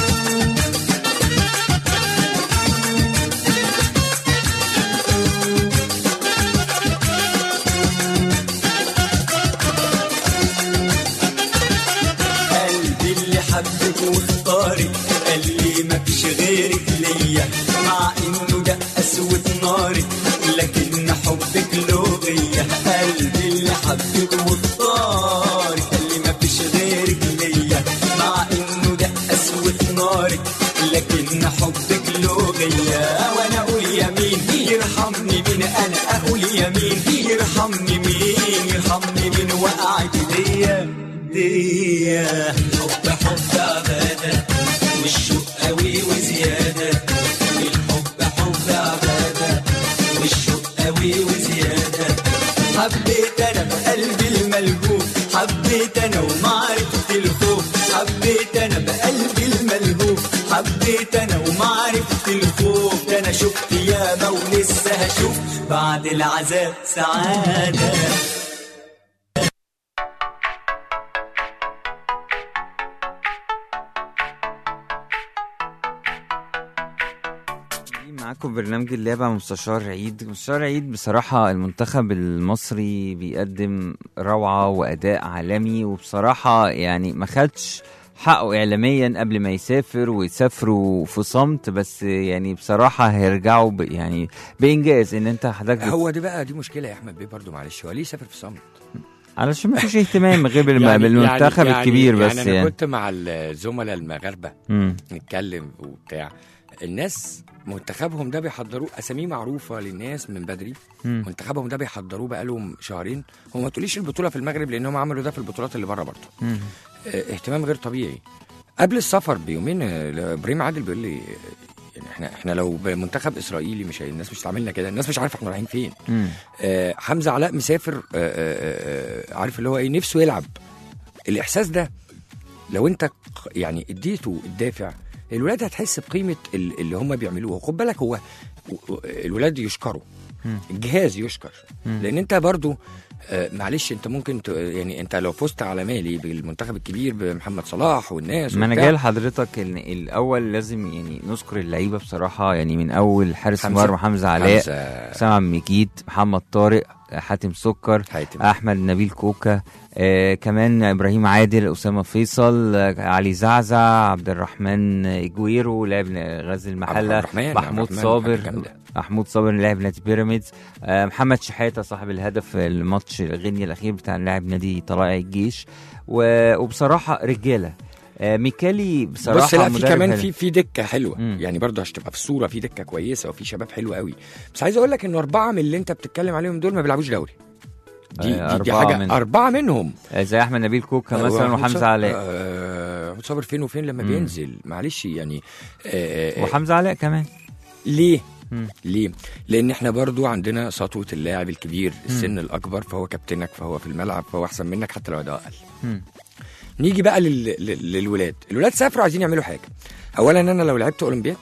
قلبي اللي حبك واختارك قال لي مفيش غيرك ليا مع انه ده قسوة نارك لكن حبك له غية قلبي اللي حبك واختارك قال لي مفيش غيرك ليا مع انه ده قسوة نارك لكن حبك له غية وانا اقول يمين يرحمني من انا اقول يمين يرحمني مين يرحمني من وقعت ليا ديا حب حب عبادة والشوق قوي وزيادة الحب حب عبادة والشوق قوي وزيادة حبيت انا بقلبي الملهوف حبيت انا ومعرفة الخوف حبيت انا بقلبي الملهوف حبيت انا ومعرفة الخوف ده انا شفت ياما ولسه هشوف بعد العذاب سعادة معاكم برنامج اللعبة مستشار عيد مستشار عيد بصراحة المنتخب المصري بيقدم روعة وأداء عالمي وبصراحة يعني ما خدش حقه إعلاميا قبل ما يسافر ويسافروا في صمت بس يعني بصراحة هيرجعوا ب يعني بإنجاز إن أنت حضرتك بت- هو دي بقى دي مشكله يا احمد بيه برضه معلش هو ليه سافر في صمت علشان ما فيش اهتمام غير بالم- بالمنتخب يعني الكبير يعني بس انا يعني كنت مع الزملاء المغاربه مم. نتكلم وبتاع الناس منتخبهم ده بيحضروه اساميه معروفه للناس من بدري مم. منتخبهم ده بيحضروه بقالهم شهرين هو ما تقوليش البطوله في المغرب لان هم عملوا ده في البطولات اللي بره برضه مم. اه، اهتمام غير طبيعي قبل السفر بيومين اه، ابراهيم عادل بيقول لي اه، يعني احنا احنا لو بمنتخب اسرائيلي مش هي- الناس مش تعملنا كده الناس مش عارفه احنا رايحين فين مم. آه، حمزه علاء مسافر آه، آه، آه، عارف اللي هو ايه نفسه يلعب الاحساس ده لو انت ق- يعني اديته الدافع الولاد هتحس بقيمه ال- اللي هم بيعملوه خد بالك هو و- و- الولاد يشكروا مم. الجهاز يشكر مم. لان انت برضو آه، معلش انت ممكن ت... يعني انت لو فزت على مالي بالمنتخب الكبير بمحمد صلاح والناس ما انا وبتاع، جاي لحضرتك ان الاول لازم يعني نذكر اللعيبه بصراحه يعني من اول حارس حمزة. مرمى حمزه علاء حمزة حسام عبد المجيد محمد طارق حاتم سكر حاتم احمد نبيل كوكا آه كمان ابراهيم عادل اسامه فيصل آه علي زعزع عبد الرحمن اجويرو لاعب غزل عبد المحله الرحمن محمود عبد الرحمن صابر حاجة جامدة. محمود صابر لاعب نادي بيراميدز آه محمد شحاته صاحب الهدف الماتش الغني الاخير بتاع لاعب نادي طلائع الجيش و- وبصراحه رجاله آه ميكالي بصراحه بص لا في مدرب كمان حلو. في في دكه حلوه مم. يعني برضه عشان تبقى في الصوره في دكه كويسه وفي شباب حلو قوي بس عايز اقول لك انه اربعه من اللي انت بتتكلم عليهم دول ما بيلعبوش دوري دي, آه، دي, دي أربعة حاجه من- اربعه منهم آه زي احمد نبيل كوكا مثلا وحمود وحمزه صابر- علاء آه، محمود صابر فين وفين لما مم. بينزل معلش يعني آه، آه، وحمزه علاء كمان ليه مم. ليه؟ لان احنا برضو عندنا سطوه اللاعب الكبير السن الاكبر فهو كابتنك فهو في الملعب فهو احسن منك حتى لو ده اقل مم. نيجي بقى لل... لل- للولاد الولاد سافروا عايزين يعملوا حاجه اولا انا لو لعبت اولمبياد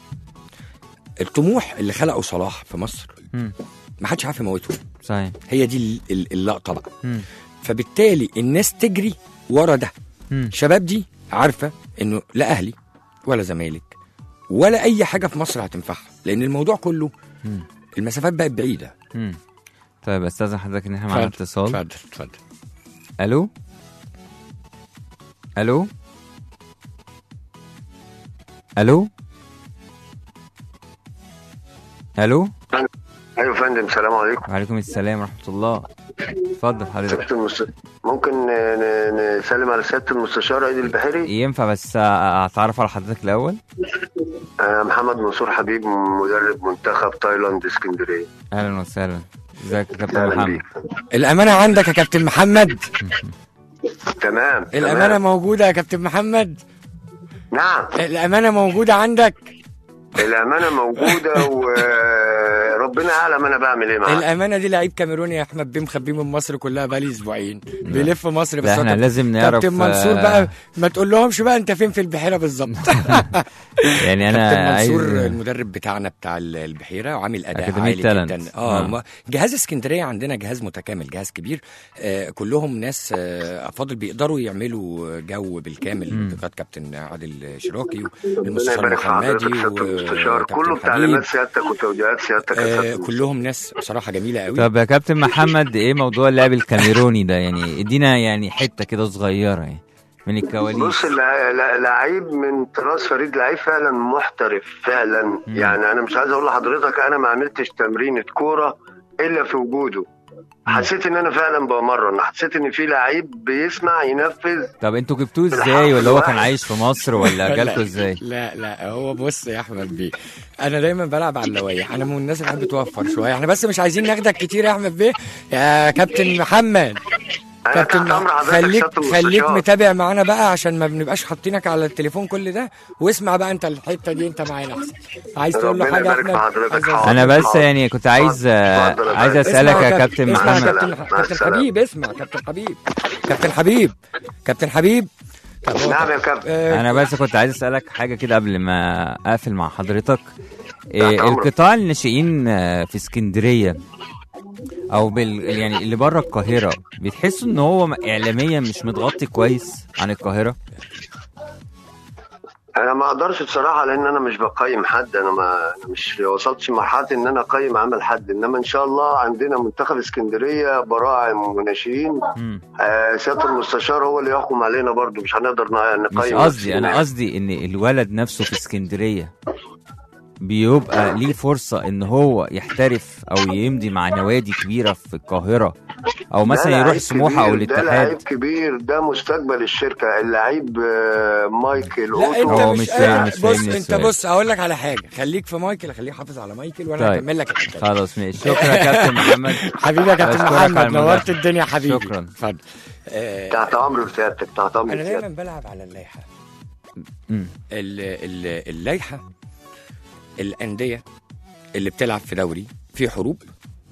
الطموح اللي خلقه صلاح في مصر مم. ما حدش عارف يموته صحيح هي دي ال- ال- اللقطه بقى مم. فبالتالي الناس تجري ورا ده مم. الشباب دي عارفه انه لا اهلي ولا زمالك ولا اي حاجه في مصر هتنفعها لان الموضوع كله مم. المسافات بقت بعيده مم. طيب استاذن حضرتك ان احنا معانا اتفضل، اتصال اتفضل اتفضل الو الو الو الو ايوه يا فندم السلام عليكم وعليكم السلام ورحمه الله اتفضل حضرتك سياده المست... ممكن ن- ن- نسلم على سياده المستشار عيد البحيري ينفع بس اتعرف على حضرتك الاول انا محمد منصور حبيب مدرب منتخب تايلاند اسكندريه اهلا وسهلا ازيك يا كابتن اهلا محمد بيك الامانه عندك يا كابتن محمد تمام الامانه تمام. موجوده يا كابتن محمد نعم الامانه موجوده عندك الامانه موجوده وربنا اعلم انا بعمل ايه معاها الامانه دي لعيب كاميروني يا احمد بيه مخبيه من مصر كلها بقالي اسبوعين بيلف مصر بس لا هو احنا كابتن- لازم نعرف كابتن منصور آه، بقى ما تقول لهمش بقى انت فين في البحيره بالظبط يعني كابتن انا منصور عايز المدرب بتاعنا بتاع ال- البحيره وعامل اداء أكاديمية عالي تالنت. جدا اه آه. ما- جهاز اسكندريه عندنا جهاز متكامل جهاز كبير آه كلهم ناس آه افاضل بيقدروا يعملوا جو بالكامل مم. بقياده كابتن عادل شراكي ربنا والمستشار يبارك في محمدي حضرتك سياده المستشار وكابتن كله حبيب. بتعليمات سيادتك وتوجيهات سيادتك يا آه سيادة كلهم ناس بصراحه جميله قوي طب يا كابتن محمد ايه موضوع اللعب الكاميروني ده يعني ادينا يعني حته كده صغيره يعني من الكواليس بص اللع- لع- لعيب من طراز فريد لعيب فعلا محترف فعلا مم. يعني انا مش عايز اقول لحضرتك انا ما عملتش تمرينة كوره الا في وجوده حسيت ان انا فعلا بمرن حسيت ان في لعيب بيسمع ينفذ طب انتوا جبتوه ازاي ولا هو كان عايش في مصر ولا جالكوا ازاي لا لا هو بص يا احمد بيه انا دايما بلعب على اللوايح انا من الناس اللي بحب توفر شويه احنا بس مش عايزين ناخدك كتير يا احمد بيه يا كابتن محمد انا كابتن تحت امر حضرتك خليك سيادة خليك المستشار. متابع معانا بقى عشان ما بنبقاش حاطينك على التليفون كل ده واسمع بقى انت الحته دي انت معانا احسن عايز تقول له ربنا حاجه يا يبارك في احمد حضرتك. عايز حاضر. انا بس حاضر. يعني كنت عايز اتفضل يا عايز فندم. اسالك اسمع يا كابتن اسمع محمد كابتن مع كابتن السلامة. حبيب اسمع كابتن حبيب كابتن حبيب كابتن حبيب طب هو- نعم يا كابتن آه، انا بس كنت عايز اسالك حاجه كده قبل ما اقفل مع حضرتك إيه تحت أمرك. القطاع الناشئين آه، في اسكندريه او بال يعني اللي بره القاهره بتحسوا ان هو م- اعلاميا مش متغطي كويس عن القاهره انا ما اقدرش بصراحه لان انا مش بقيم حد انا ما أنا مش وصلتش لمرحله ان انا اقيم عمل حد انما ان شاء الله عندنا منتخب اسكندريه براعم وناشئين مم. آه سياده المستشار هو اللي يحكم علينا برضو مش هنقدر ن- مش نقيم قصدي انا نفسنا. قصدي ان الولد نفسه في اسكندريه بيبقى ليه فرصه ان هو يحترف او يمضي مع نوادي كبيره في القاهره او ده مثلا لعيب يروح سموحه او كبير، ده لعيب الاتحاد كبير ده مستقبل الشركه اللعيب آه، مايكل لا انت اوتو هو مش مش فاهم- قادر- مش بص فاهمني انت السؤال. بص هقول لك على حاجه خليك في مايكل خليه حافظ على مايكل وانا طيب. هكمل لك الحته دي. خلاص ماشي شكرا يا كابتن محمد حبيبي يا كابتن أشكرك على محمد المداخلة. نورت الدنيا يا حبيبي شكراً. اتفضل آه، تحت امر سيادتك تحت امر انا سيادتك دايما بلعب على اللائحه مم. ال- ال- اللائحه الانديه اللي بتلعب في دوري في حروب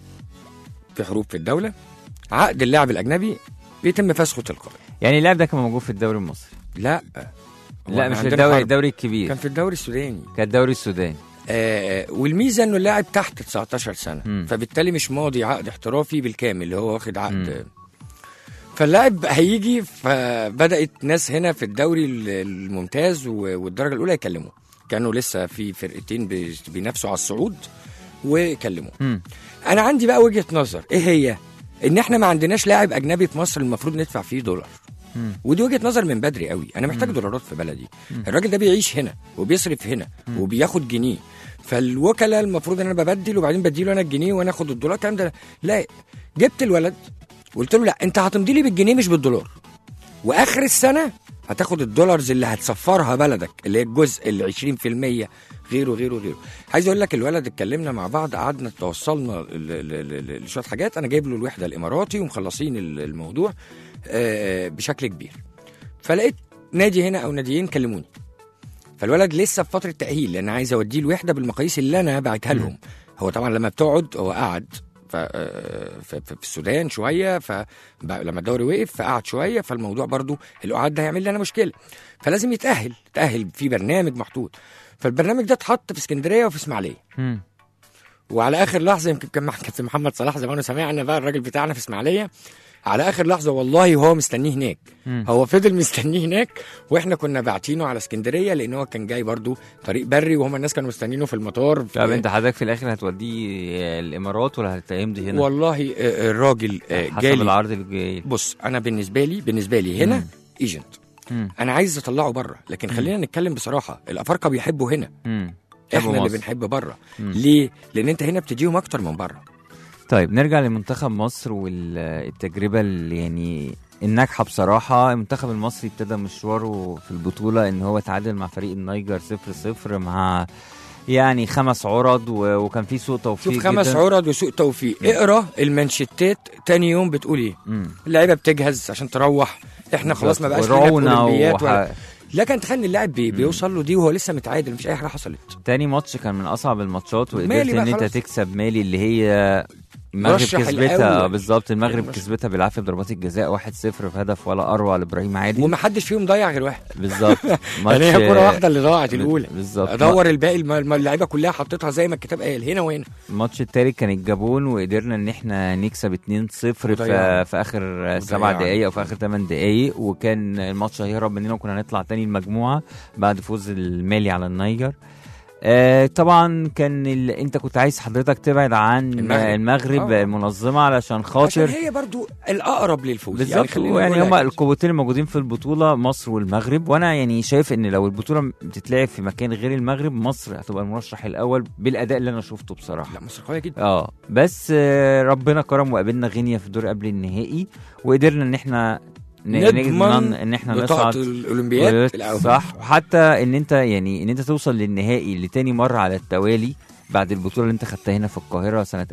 في حروب في الدوله عقد اللاعب الاجنبي بيتم فسخه تلقائي يعني اللاعب ده كان موجود في الدوري المصري لا هو لا احنا مش عندنا الدوري حرب. الدوري الكبير كان في الدوري السوداني كان الدوري السوداني آه والميزه انه اللاعب تحت 19 سنه مم. فبالتالي مش ماضي عقد احترافي بالكامل اللي هو واخد عقد مم. فاللاعب هيجي فبدات ناس هنا في الدوري ال- الممتاز و- والدرجه الاولى يكلموا كانوا لسه في فرقتين بي- بينافسوا على الصعود وكلموا مم. انا عندي بقى وجهه نظر ايه هي ان احنا ما عندناش لاعب اجنبي في مصر المفروض ندفع فيه دولار مم. ودي وجهه نظر من بدري قوي انا محتاج دولارات في بلدي الراجل ده بيعيش هنا وبيصرف هنا وبياخد جنيه فالوكلاء المفروض ان انا ببدل وبعدين بديله انا الجنيه وانا اخد الدولار الكلام ده لا جبت الولد قلت له لا انت هتمضي لي بالجنيه مش بالدولار واخر السنه هتاخد الدولارز اللي هتسفرها بلدك اللي هي الجزء ال 20% غيره غيره غيره عايز اقول لك الولد اتكلمنا مع بعض قعدنا توصلنا ل- ل- ل- لشويه حاجات انا جايب له الوحده الاماراتي ومخلصين ال- الموضوع آه، بشكل كبير فلقيت نادي هنا او ناديين كلموني فالولد لسه في فتره تاهيل لان عايز اوديه الوحده بالمقاييس اللي انا بعتها لهم هو طبعا لما بتقعد هو قعد ف- آه، ف- ف- في السودان شويه فلما الدوري وقف فقعد شويه فالموضوع برضو القعاد ده هيعمل لي انا مشكله فلازم يتاهل يتاهل في برنامج محطوط فالبرنامج ده اتحط في اسكندريه وفي اسماعيليه مم. وعلى اخر لحظه يمكن كان مع كابتن محمد صلاح زمان سمعنا بقى الراجل بتاعنا في اسماعيليه على اخر لحظه والله وهو مستنيه هناك مم. هو فضل مستنيه هناك واحنا كنا باعتينه على اسكندريه لان هو كان جاي برضو طريق بري وهم الناس كانوا مستنينه في المطار طب انت حضرتك في الاخر هتوديه الامارات ولا هتمضي هنا والله آه، آه، الراجل آه، حسب جالي العرض اللي جاي بص انا بالنسبه لي بالنسبه لي هنا مم. ايجنت مم. انا عايز اطلعه بره لكن خلينا نتكلم بصراحه الافارقه بيحبوا هنا مم. احنا حلو اللي مصر. بنحب بره مم. ليه لان انت هنا بتديهم اكتر من بره طيب نرجع لمنتخب مصر والتجربة اللي يعني الناجحة بصراحة المنتخب المصري ابتدى مشواره في البطولة ان هو تعادل مع فريق النيجر صفر صفر مع يعني خمس عرض و- وكان في سوء توفيق شوف خمس جدا. عرض وسوء توفيق اقرا المانشيتات تاني يوم بتقول ايه مم. اللعيبه بتجهز عشان تروح احنا خلاص ما بقاش لنا ورعونة اولمبيات ولا وح... لكن تخيل ان اللاعب بي بيوصل له دي وهو لسه متعادل مفيش اي حاجه حصلت تاني ماتش كان من اصعب الماتشات وقدرت مالي بقى ان انت خلاص. تكسب مالي اللي هي المغرب مرشح كسبتها الأول. بالظبط المغرب مرشح. كسبتها بالعافيه بضربات الجزاء 1-0 في هدف ولا اروع لابراهيم عادل ومحدش فيهم ضيع غير واحد بالظبط يعني هي كوره واحده اللي ضاعت الاولى بالظبط ادور الباقي الم- الم- اللعيبه كلها حطيتها زي ما الكتاب قال هنا وهنا الماتش التالت كان الجابون وقدرنا ان احنا نكسب 2-0 في, وضيعنا. في اخر سبع وضيعنا. دقايق او في اخر 8 دقايق وكان الماتش هيهرب مننا وكنا هنطلع تاني المجموعه بعد فوز المالي على النيجر آه طبعا كان ال... انت كنت عايز حضرتك تبعد عن المغرب. المغرب, المغرب آه. المنظمه علشان عشان خاطر هي برضو الاقرب للفوز بالظبط خلينا يعني نقولها هما كده. القوتين الموجودين في البطوله مصر والمغرب وانا يعني شايف ان لو البطوله بتتلعب في مكان غير المغرب مصر هتبقى المرشح الاول بالاداء اللي انا شفته بصراحه لا مصر قويه جدا اه بس آه، ربنا كرم وقابلنا غينيا في الدور قبل النهائي وقدرنا ان احنا ن- نضمن نضمن ان احنا بطاقه نصعد الاولمبياد الاول صح وحتى ان انت يعني ان انت توصل للنهائي لتاني مره على التوالي بعد البطوله اللي انت خدتها هنا في القاهره سنه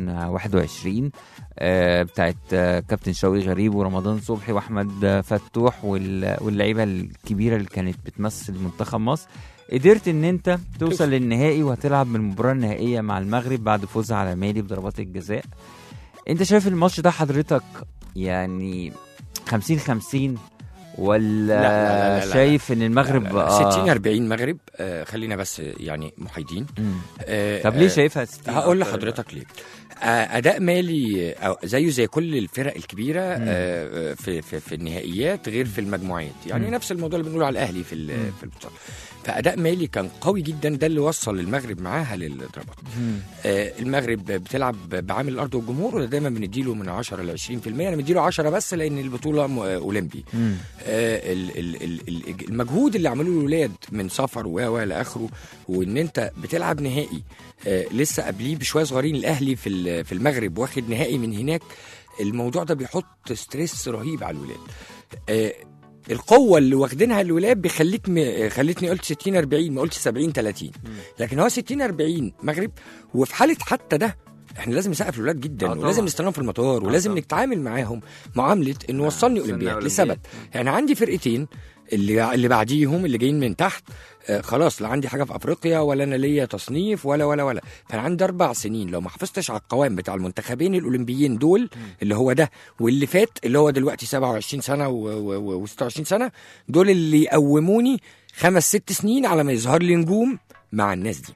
2021 آه بتاعت آه كابتن شوقي غريب ورمضان صبحي واحمد آه، فتوح وال- واللعيبه الكبيره اللي كانت بتمثل منتخب مصر قدرت ان انت توصل للنهائي وهتلعب من المباراه النهائيه مع المغرب بعد فوزها على مالي بضربات الجزاء انت شايف الماتش ده حضرتك يعني 50 50 ولا لا، لا، لا، لا، لا. شايف ان المغرب آه 60 40 مغرب آه خلينا بس يعني محايدين مم. آه طب ليه آه، شايفها 60 هقول أكتر؟ لحضرتك ليه آه، اداء مالي آه، زيه زي كل الفرق الكبيره مم. آه، في في في النهائيات غير في المجموعات يعني مم. نفس الموضوع اللي بنقوله على الاهلي في مم. ال- في البطوله فاداء مالي كان قوي جدا ده اللي وصل المغرب معاها للضربات مم. آه، المغرب بتلعب بعامل الارض والجمهور وده دايما بنديله من 10 ل 20% انا مديله 10 بس لان البطوله م- آه، اولمبي مم. آه، ال- ال- ال- ال- المجهود اللي عملوه الولاد من سفر و و لاخره وان انت بتلعب نهائي آه، لسه قبليه بشويه صغيرين الاهلي في ال- في المغرب واخد نهائي من هناك الموضوع ده بيحط ستريس رهيب على الولاد آه، القوه اللي واخدينها الولاد بيخليك م... آه، خلتني قلت 60 40 ما قلتش 70 30 لكن هو 60 40 مغرب وفي حاله حتى ده احنا لازم نسقف الولاد جدا آه ولازم طبعاً. نستناهم في المطار ولازم طبعاً. نتعامل معاهم معامله انه وصلني وصلنا اولمبياد أولمبياد. لسبب يعني عندي فرقتين اللي اللي بعديهم اللي جايين من تحت آه خلاص لا عندي حاجه في افريقيا ولا انا ليا تصنيف ولا ولا ولا فانا عندي اربع سنين لو ما حافظتش على القوام بتاع المنتخبين الاولمبيين دول اللي هو ده واللي فات اللي هو دلوقتي 27 سنه و26 سنه دول اللي يقوموني خمس ست سنين على ما يظهر لي نجوم مع الناس دي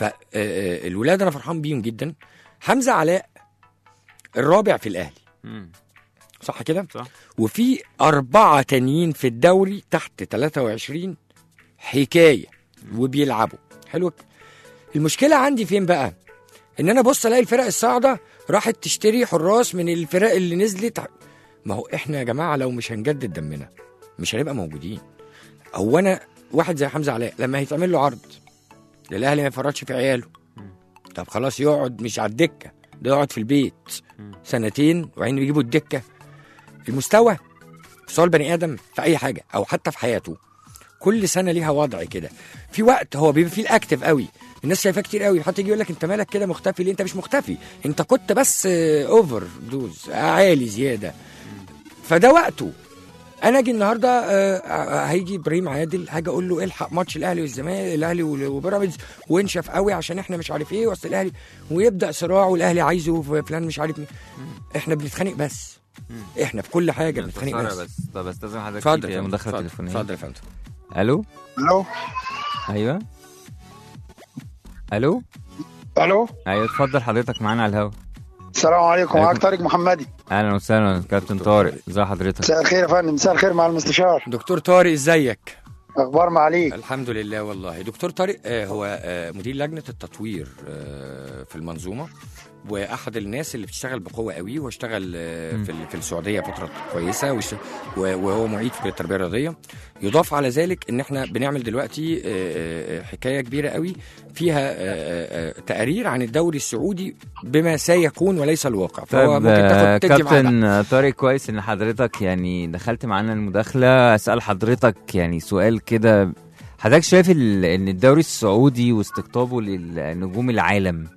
فالولاد انا فرحان بيهم جدا حمزه علاء الرابع في الاهلي مم. صح كده؟ صح. وفي أربعة تانيين في الدوري تحت 23 حكاية وبيلعبوا حلو المشكلة عندي فين بقى؟ إن أنا بص ألاقي الفرق الصاعدة راحت تشتري حراس من الفرق اللي نزلت ما هو إحنا يا جماعة لو مش هنجدد دمنا مش هنبقى موجودين هو أنا واحد زي حمزة علاء لما هيتعمل له عرض الأهلي ما يفرطش في عياله طب خلاص يقعد مش على الدكة ده يقعد في البيت سنتين وبعدين بيجيبوا الدكة المستوى مستوى البني ادم في اي حاجه او حتى في حياته كل سنه ليها وضع كده في وقت هو بيبقى فيه الاكتف قوي الناس شايفاه كتير قوي حتى يجي يقول لك انت مالك كده مختفي ليه انت مش مختفي انت كنت بس اوفر دوز عالي زياده فده وقته انا اجي النهارده آه، آه، هيجي ابراهيم عادل هاجي اقول له الحق ماتش الاهلي والزمالك الاهلي وال- وبيراميدز وانشف قوي عشان احنا مش عارف ايه وسط الاهلي ويبدا صراع والاهلي عايزه فلان مش عارف مين احنا بنتخانق بس احنا في كل حاجه بنتخانق خسارة بس بس طب استاذن حضرتك اتفضل في يا فندم، مداخله اتفضل، تليفونيه اتفضل يا فندم الو الو ايوه الو الو ايوه اتفضل حضرتك معانا على الهوا السلام عليكم معاك طارق محمدي اهلا وسهلا كابتن طارق ازي حضرتك مساء الخير يا فندم مساء الخير مع المستشار دكتور طارق ازيك اخبار ما عليك الحمد لله والله دكتور طارق آه، هو آه، مدير لجنه التطوير آه، في المنظومه واحد الناس اللي بتشتغل بقوه قوي واشتغل آه، في ال- في السعوديه فتره كويسه واشت- و- وهو معيد في التربيه الرياضيه يضاف على ذلك ان احنا بنعمل دلوقتي آه، آه، حكايه كبيره قوي فيها آه، آه، آه، تقارير عن الدوري السعودي بما سيكون وليس الواقع فهو طيب ممكن آه، تاخد تدي معاه كابتن طارق كويس ان حضرتك يعني دخلت معانا المداخله اسال حضرتك يعني سؤال كده حضرتك شايف ال- ان الدوري السعودي واستقطابه لنجوم العالم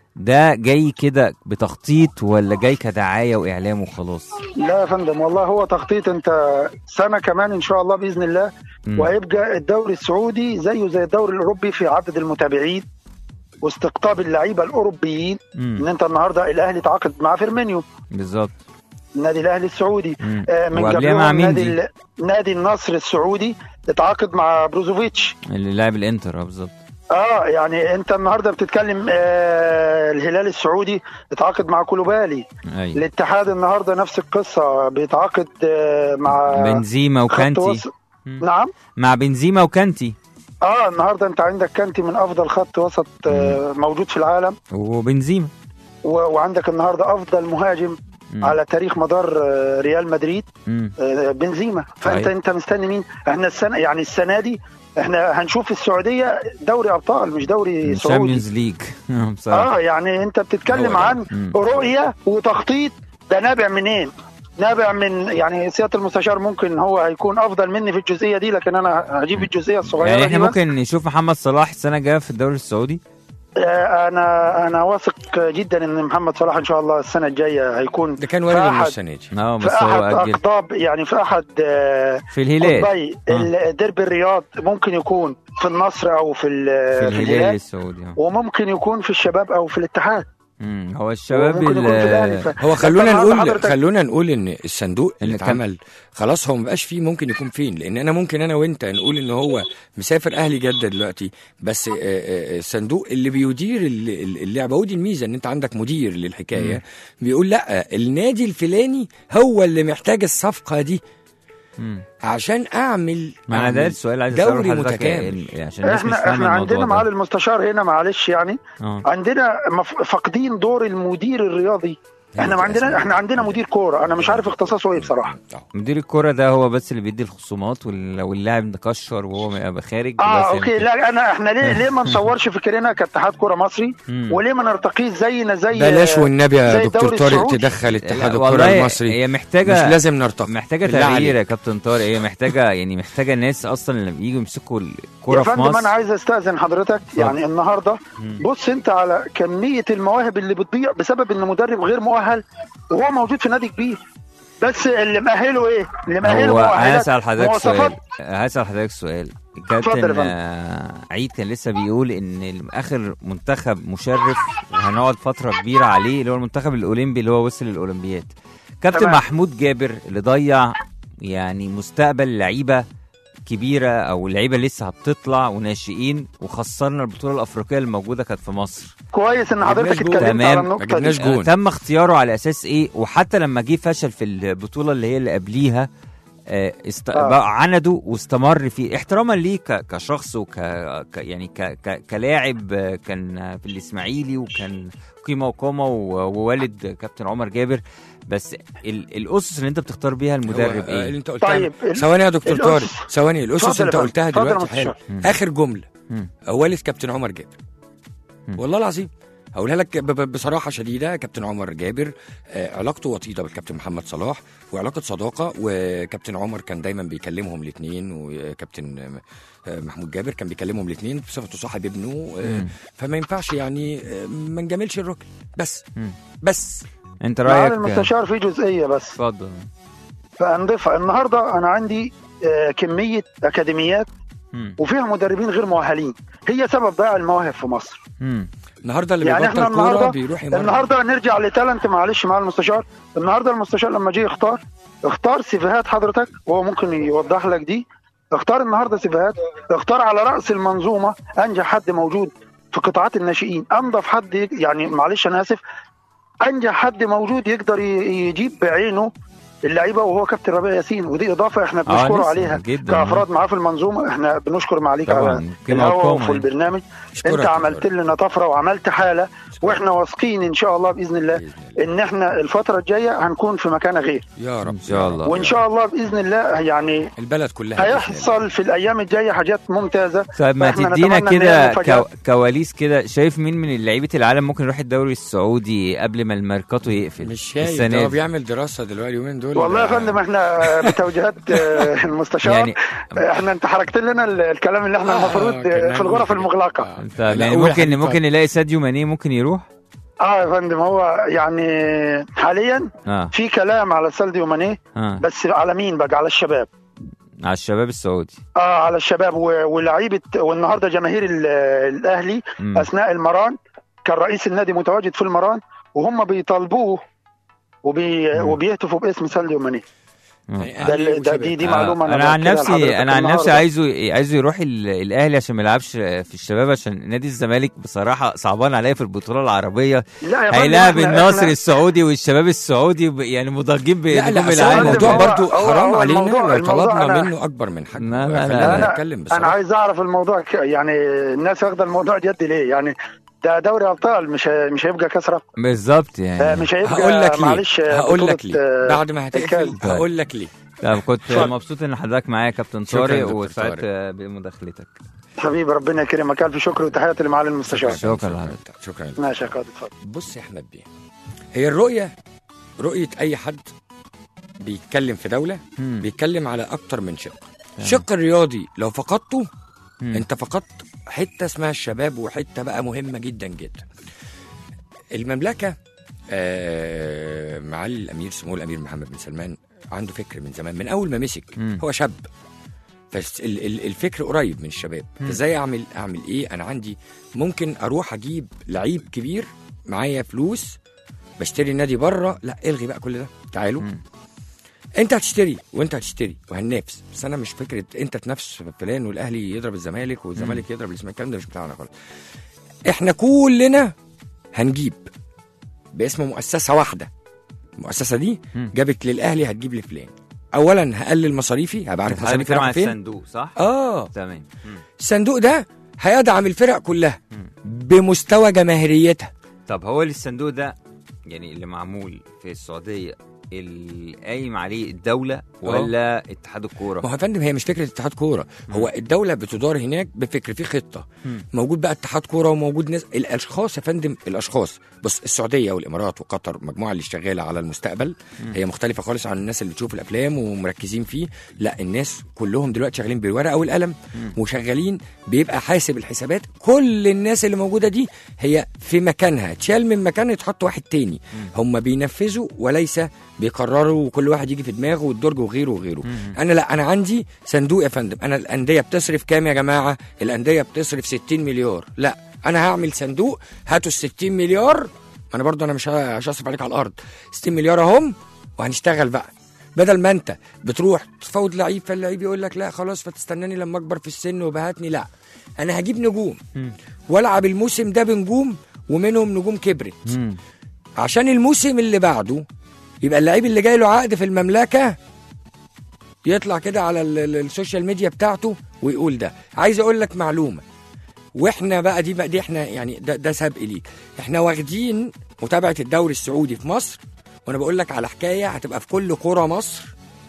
ده جاي كده بتخطيط ولا جاي كدعايه واعلام وخلاص لا يا فندم والله هو تخطيط انت سنه كمان ان شاء الله باذن الله مم. وهيبقى الدوري السعودي زيه زي الدوري الاوروبي في عدد المتابعين واستقطاب اللعيبه الاوروبيين مم. ان انت النهارده الاهلي تعاقد مع فيرمينيو بالظبط النادي الاهلي السعودي مم. آه، من وقبلها مع قبلهم نادي مندي ال- نادي النصر السعودي اتعاقد مع بروزوفيتش اللي لاعب الانتر اه بالظبط اه يعني انت النهارده بتتكلم آه الهلال السعودي اتعاقد مع كولوبالي ايوه الاتحاد النهارده نفس القصه بيتعاقد آه مع بنزيما خط وكانتي وسط- مم. نعم مع بنزيما وكانتي اه النهارده انت عندك كانتي من افضل خط وسط آه موجود في العالم وبنزيما و- وعندك النهارده افضل مهاجم مم. على تاريخ مدار آه، ريال مدريد مم. آه، بنزيما فانت صحيح. انت مستني مين احنا السنه يعني السنه دي احنا هنشوف في السعوديه دوري ابطال مش دوري سعودي الشامبيونز ليج بصراحه اه يعني انت بتتكلم هو ده. عن مم. رؤيه وتخطيط ده نابع منين؟ نابع من يعني سياده المستشار ممكن هو هيكون افضل مني في الجزئيه دي لكن انا هجيب الجزئيه الصغيره يعني احنا دي بس. ممكن نشوف محمد صلاح السنه الجايه في الدوري السعودي آه، انا انا واثق جدا ان محمد صلاح ان شاء الله السنه الجايه هيكون ده كان في وارد انه أحد- السنه دي اه في بس هو احد اجل اقطاب يعني في احد آه، في الهلال قطبي آه. الديربي الرياض ممكن يكون في النصر او في, ال- في في الهلال الهلال السعودي اه وممكن يكون في الشباب او في الاتحاد مم. هو الشباب وممكن يكون في الاهلي ال- ف- هو خلونا فأنت نقول حضرتك- خلونا نقول ان الصندوق اللي إن كان- اتعمل خلاص هو مبقاش فيه ممكن يكون فين لان انا ممكن انا وانت نقول ان هو مسافر اهلي جده دلوقتي بس آه، آه، الصندوق اللي بيدير ال- ال- اللعبه ودي الميزه ان انت عندك مدير للحكايه بيقول لا النادي الفلاني هو اللي محتاج الصفقه دي مم. عشان اعمل ما انا ده أعمل السؤال عايز دوري اساله لحضرتك متكامل. يعني عشان الناس مش احنا فاهمه احنا الموضوع عندنا ده. معالي المستشار هنا معلش يعني اه عندنا مف- فاقدين دور المدير الرياضي احنا ما عندنا احنا عندنا مدير كوره انا مش عارف اختصاصه ايه بصراحه آه. مدير الكرة ده هو بس اللي بيدي الخصومات وال- واللاعب مكشر وهو يبقى خارج بس اه يعني اوكي كده. لا انا احنا ليه ليه ما نصورش فكرنا كاتحاد كوره مصري مم. وليه ما نرتقيش زينا زي بلاش والنبي يا زي دكتور الدوري طارق السعودي. تدخل اتحاد لا، الكره والله المصري هي مش محتاجه لازم نرتقي محتاجه بالله تغيير عليك. يا كابتن طارق هي محتاجه يعني محتاجه ناس اصلا لما يجوا يمسكوا الكوره يا في فندم مصر انا عايز استاذن حضرتك يعني النهارده مم. بص انت على كميه المواهب اللي بتضيع بسبب ان مدرب غير مؤهل وهو موجود في نادي كبير بس اللي مأهله ايه؟ اللي مأهله هو مؤهلات هسأل حضرتك مواصفات سؤال هسأل حضرتك سؤال اتفضل يا كابتن فندم. آه، عيد كان لسه بيقول ان ال- اخر منتخب مشرف وهنقعد فتره كبيره عليه اللي هو المنتخب الاولمبي اللي هو وصل للاولمبياد كابتن تمام. محمود جابر اللي ضيع يعني مستقبل لعيبه كبيره او لعيبه لسه هتطلع وناشئين وخسرنا البطوله الافريقيه اللي موجوده كانت في مصر كويس ان حضرتك جبناش جول. اتكلمت تمام. على ما النقطه جبناش دي جول. آه، تم اختياره على اساس ايه وحتى لما جه فشل في البطوله اللي هي اللي قبليها آه، است... آه. بقى عنده واستمر فيه احتراما ليه ك... كشخص وك ك... يعني ك... ك... كلاعب آه، كان في الاسماعيلي وكان قيمه وقامه و... ووالد كابتن عمر جابر بس ال... الاسس اللي انت بتختار بيها المدرب هو، آه، اللي ايه؟ انت قلتها طيب، ال- ثواني يا دكتور الأسس. طارق ثواني الاسس اتفضل انت يا قلتها فندم. اتفضل دلوقتي يا حلو مستشار. اخر جمله مم. والد كابتن عمر جابر مم. والله العظيم هقولها لك ب- ب- بصراحه شديده كابتن عمر جابر آه، علاقته وطيده بالكابتن محمد صلاح وعلاقه صداقه وكابتن عمر كان دايما بيكلمهم الاثنين وكابتن آه، محمود جابر كان بيكلمهم الاثنين بصفته صاحب ابنه آه، مم. فما ينفعش يعني آه، ما نجاملش الراجل بس مم. بس انت معالي رايك المستشار في جزئيه بس اتفضل فانضيفها النهارده انا عندي آه، كميه اكاديميات مم. وفيها مدربين غير مؤهلين هي سبب ضياع المواهب في مصر مم. النهارده اللي يعني بيبطل احنا كوره النهارده بيروح يمرن النهارده نرجع لتالنت معلش مع المستشار النهارده المستشار لما جه يختار اختار سيفيهات حضرتك وهو ممكن يوضح لك دي اختار النهارده سيفيهات اختار على راس المنظومه انجح حد موجود في قطاعات الناشئين انظف حد يعني معلش انا اسف انجح حد موجود يقدر ي- يجيب بعينه اللعيبه وهو كابتن ربيع ياسين ودي اضافه احنا بنشكره لسه عليها جدا. كافراد معاه في المنظومه احنا بنشكر معاليك طبعاً. على قيمة الهوا وقامة وفي يعني. البرنامج أشكرك انت يا عملت فندم. لنا طفره وعملت حاله واحنا واثقين ان شاء الله باذن الله بإذن الله. ان احنا الفتره الجايه هنكون في مكان غير يا رب إن شاء الله. وان شاء الله باذن الله يعني البلد كلها بإذن الله. هيحصل في الايام الجايه حاجات ممتازه طيب ما فإحنا تدينا نتمنى إن كده هي مفاجأة. كو- كواليس كده شايف مين من لعيبه العالم ممكن يروح الدوري السعودي قبل ما الميركاتو يقفل مش شايف السنة ده هو دي؟ بيعمل دراسه دلوقتي اليومين دول والله يا ده- فندم احنا بتوجيهات آه، المستشار يعني- احنا انت حركت لنا ال- الكلام اللي احنا آه، المفروض كنا آه، في الغرف هنقول المغلقه آه. انت لا، يعني قول يا ممكن حبيبي. ممكن نلاقي ساديو ماني ممكن يروح اه يا فندم هو يعني حاليا اه في كلام على سالديو ماني اه بس على مين بقى على الشباب على الشباب السعودي اه على الشباب و- ولعيبه والنهارده جماهير ال- الاهلي مم. اثناء المران كان رئيس النادي متواجد في المران وهم بيطالبوه وبي مم. وبيهتفوا باسم سالديو ماني يعني ده, أهلي ال- ده دي, وشباب. دي آه، معلومه انا عن بأكدها نفسي لحضرتك انا عن نفسي النهاردة. عايزه عايزه يروح ال- الاهلي عشان ما يلعبش في الشباب عشان نادي الزمالك بصراحه صعبان عليا في البطوله العربيه لا يا فندم، هيلاعب إحنا- الناصر إحنا- السعودي والشباب السعودي ب- يعني مضاجين لا لا بنجوم أصل هو العالم الموضوع هو- برضو هو- حرام هو علينا الموضوع- لو الموضوع طلبنا أنا- منه اكبر من حجمه لا، لا، خلينا لا. نتكلم انا بصراحه عايز اعرف الموضوع ك- يعني الناس واخده الموضوع جد ليه يعني ده دوري ابطال مش ه- مش هيبقى كاس رابطه بالظبط آه، يعني مش هيبقى هقول لك ليه معلش آه، هقول لك بطولة، ليه آه، بعد ما هتقفل الكاس. هقول لك ليه طب كنت اتفضل. مبسوط ان حضرتك معايا يا كابتن شكراً طارق دكتور وسعدت طارق. بمداخلتك حبيبي ربنا يكرمك الف شكر وتحياتي لمعالي المستشار شكراً لحضرتك. شكرا لك. ماشي يا قائد اتفضل بص يا احمد بيه هي الرؤيه رؤيه اي حد بيتكلم في دوله مم. بيتكلم على اكتر من شق الشق الرياضي لو فقدته مم. انت فقدت حته اسمها الشباب وحته بقى مهمه جدا جدا المملكه آه معالي الامير سمو الامير محمد بن سلمان عنده فكر من زمان من اول ما مسك مم. هو شاب فالفكر قريب من الشباب ازاي اعمل اعمل ايه انا عندي ممكن اروح اجيب لعيب كبير معايا فلوس بشتري نادي بره لا الغي بقى كل ده تعالوا مم. انت هتشتري وانت هتشتري وهننافس بس انا مش فكره انت تنافس فلان والاهلي يضرب الزمالك والزمالك يضرب الاسماعيلي الكلام ده مش بتاعنا خالص احنا كلنا هنجيب باسم مؤسسه واحده المؤسسه دي مم. جابت للاهلي هتجيب لفلان اولا هقلل مصاريفي هبقى عارف مصاريفي بتتكلم رايحه عن فين الصندوق صح؟ اه تمام مم. الصندوق ده هيدعم الفرق كلها بمستوى جماهيريتها طب هو اللي الصندوق ده يعني اللي معمول في السعوديه اللي قايم عليه الدوله ولا اتحاد الكوره؟ ما هو يا فندم هي مش فكره اتحاد كوره هو الدوله بتدار هناك بفكر في خطه مم. موجود بقى اتحاد كوره وموجود ناس الاشخاص يا فندم الاشخاص بص السعوديه والامارات وقطر مجموعه اللي شغاله على المستقبل هي مختلفه خالص عن الناس اللي بتشوف الافلام ومركزين فيه لا الناس كلهم دلوقتي شغالين بالورقه والقلم وشغالين بيبقى حاسب الحسابات كل الناس اللي موجوده دي هي في مكانها تشال من مكان يتحط واحد تاني هم بينفذوا وليس بيقرروا وكل واحد يجي في دماغه والدرج وغيره وغيره انا لا انا عندي صندوق يا فندم انا الانديه بتصرف كام يا جماعه الانديه بتصرف 60 مليار لا انا هعمل صندوق هاتوا ال 60 مليار ما انا برضو انا مش ه- مش هصرف عليك على الارض 60 مليار اهم وهنشتغل بقى بدل ما انت بتروح تفوت لعيب فاللعيب يقول لك لا خلاص فتستناني لما اكبر في السن وبهاتني لا انا هجيب نجوم والعب الموسم ده بنجوم ومنهم نجوم كبرت مم. عشان الموسم اللي بعده يبقى اللعيب اللي جاي له عقد في المملكه يطلع كده على ال- ال- السوشيال ميديا بتاعته ويقول ده عايز اقول لك معلومه واحنا بقى دي بقى دي احنا يعني ده, ده سبق ليك احنا واخدين متابعه الدوري السعودي في مصر وانا بقول لك على حكايه هتبقى في كل قرى مصر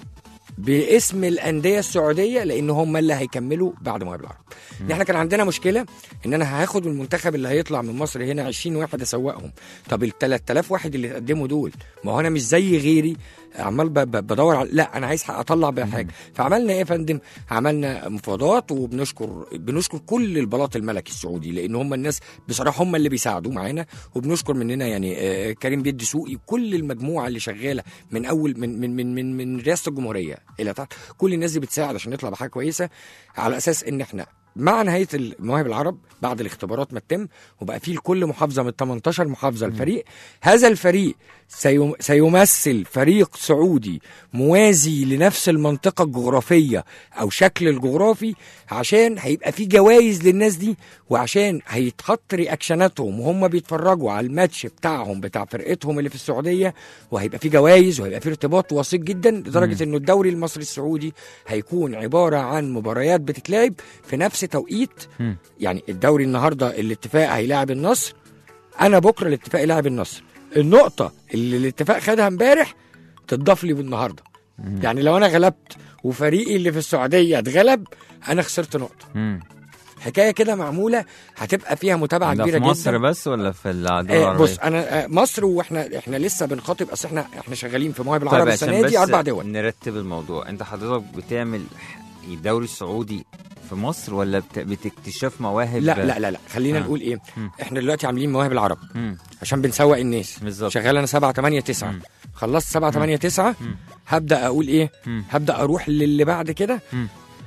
باسم الانديه السعوديه لان هم اللي هيكملوا بعد مغرب العرب ان احنا كان عندنا مشكله ان انا هاخد المنتخب اللي هيطلع من مصر هنا 20 واحد اسوقهم طب ال 3000 واحد اللي اتقدموا دول ما هو انا مش زي غيري عمال ب- ب- بدور على لا انا عايز اطلع بقى حاجه فعملنا ايه يا فندم عملنا مفاوضات وبنشكر بنشكر كل البلاط الملكي السعودي لان هم الناس بصراحه هم اللي بيساعدوا معانا وبنشكر مننا يعني آه، كريم بيدي سوقي كل المجموعه اللي شغاله من اول من من من من, من رئاسه الجمهوريه الى تحت كل الناس دي بتساعد عشان نطلع بحاجه كويسه على اساس ان احنا مع نهايه المواهب العرب بعد الاختبارات ما تتم وبقى فيه لكل محافظه من 18 محافظه الفريق هذا الفريق سيم- سيمثل فريق سعودي موازي لنفس المنطقه الجغرافيه او شكل الجغرافي عشان هيبقى فيه جوائز للناس دي وعشان هيتحط رياكشناتهم وهم بيتفرجوا على الماتش بتاعهم بتاع فرقتهم اللي في السعوديه وهيبقى فيه جوائز وهيبقى فيه ارتباط وثيق جدا لدرجه انه الدوري المصري السعودي هيكون عباره عن مباريات بتتلعب في نفس توقيت مم. يعني الدوري النهارده الاتفاق هيلاعب النصر انا بكره الاتفاق يلاعب النصر النقطه اللي الاتفاق خدها امبارح تضاف لي بالنهارده يعني لو انا غلبت وفريقي اللي في السعوديه اتغلب انا خسرت نقطه مم. حكايه كده معموله هتبقى فيها متابعه ده كبيره في مصر جدا بس ولا في الدول آه العربية؟ بص انا آه مصر واحنا احنا لسه بنخاطب اصل احنا احنا شغالين في مواهب طيب العرب عشان السنه بس دي اربع دول نرتب الموضوع انت حضرتك بتعمل الدوري السعودي في مصر ولا بت... بتكتشف مواهب لا لا لا لا خلينا آه. نقول ايه مم. احنا دلوقتي عاملين مواهب العرب مم. عشان بنسوق الناس بالظبط. شغال انا 7 8 9 مم. خلصت 7 8 9 مم. هبدا اقول ايه مم. هبدا اروح للي بعد كده مم.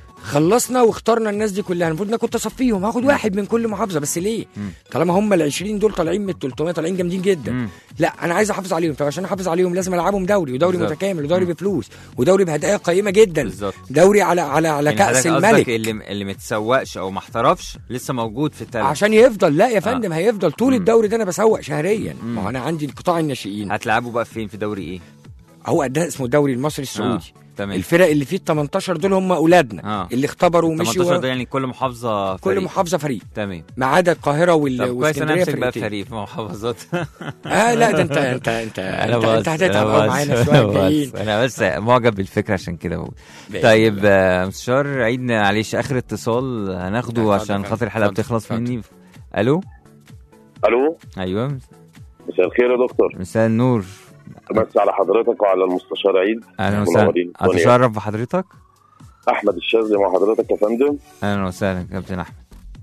خلصنا واخترنا الناس دي كلها المفروض انا كنت اصفيهم هاخد واحد من كل محافظه بس ليه مم. طالما هم ال 20 دول طالعين من ال 300 طالعين جامدين جدا مم. لا انا عايز احافظ عليهم طب عشان احافظ عليهم لازم العبهم دوري ودوري بالظبط. متكامل ودوري مم. بفلوس ودوري بهدايا قيمه جدا بالظبط دوري على على على يعني كاس حضرتك قصدك الملك اللي اللي متسوقش او ما احترفش لسه موجود في التالت عشان يفضل لا يا فندم هيفضل طول مم. الدوري ده انا بسوق شهريا مم. ما هو انا عندي قطاع الناشئين هتلعبوا بقى فين في دوري ايه؟ هو ده اسمه الدوري المصري السعودي آه. تمام الفرق اللي فيه ال 18 دول هم اولادنا آه. اللي اختبروا 18 ومشيوا ده يعني كل محافظه كل فريق. محافظه فريق تمام ما عدا القاهره وال... طب كويس انا واسكندريه امسك بقى فرقتين فريق في محافظات اه لا ده انت انت انت انا انت, انت بس هتتعب أنا قوي بس- معانا شويه أنا جايين بس انا بس معجب بالفكره عشان كده بقول بإذن طيب الله. آه، مستشار عيد معلش اخر اتصال هناخده اتفضل عشان يا خاطر فندم. الحلقه اتفضل. بتخلص اتفضل. مني الو الو ايوه مساء الخير يا دكتور مساء النور بس على حضرتك وعلى المستشار عيد اهلا وسهلا منورين الدنيا. اتشرف بحضرتك احمد الشاذلي مع حضرتك يا فندم اهلا وسهلا كابتن احمد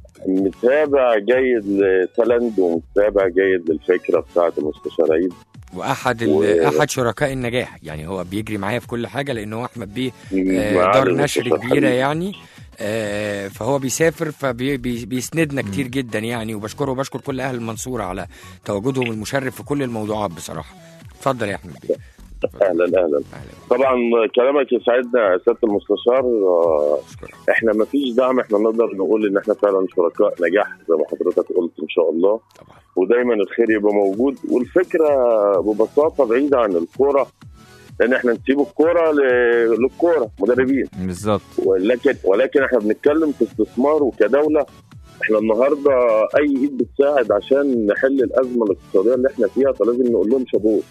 متابع جيد لتالند ومتابع جيد للفكره بتاعت المستشار عيد واحد و- ال... احد شركاء النجاح يعني هو بيجري معايا في كل حاجه لان هو احمد بيه آه، معالي دار نشر المستشار كبيره حبيبي. يعني آه، فهو بيسافر فبيسندنا كتير جدا يعني وبشكره وبشكر كل اهل المنصوره على تواجدهم المشرف في كل الموضوعات بصراحه اتفضل يا احمد بيه اهلا اهلا اهلا طبعا كلامك يسعدنا يا سياده المستشار آه، بشكرك احنا ما فيش دعم احنا نقدر نقول ان احنا فعلا شركاء نجاح زي ما حضرتك قلت ان شاء الله طبعا ودايما الخير يبقى موجود والفكره ببساطه بعيده عن الكوره لان احنا نسيب الكوره ل- للكوره مدربين بالظبط ولكن ولكن احنا بنتكلم في استثمار وكدوله احنا النهارده اي ايد بتساعد عشان نحل الازمه الاقتصاديه اللي احنا فيها فلازم نقول لهم شابوه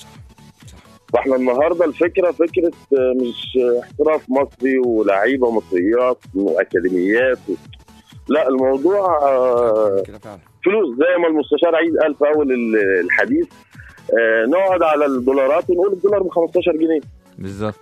فاحنا النهارده الفكره فكره آه، مش آه، احتراف مصري ولاعيبه مصريات واكاديميات و... لا الموضوع آه، كده فعلا فلوس زي ما المستشار عيد قال في اول ال- الحديث آه، نقعد على الدولارات ونقول الدولار ب 15 جنيه بالظبط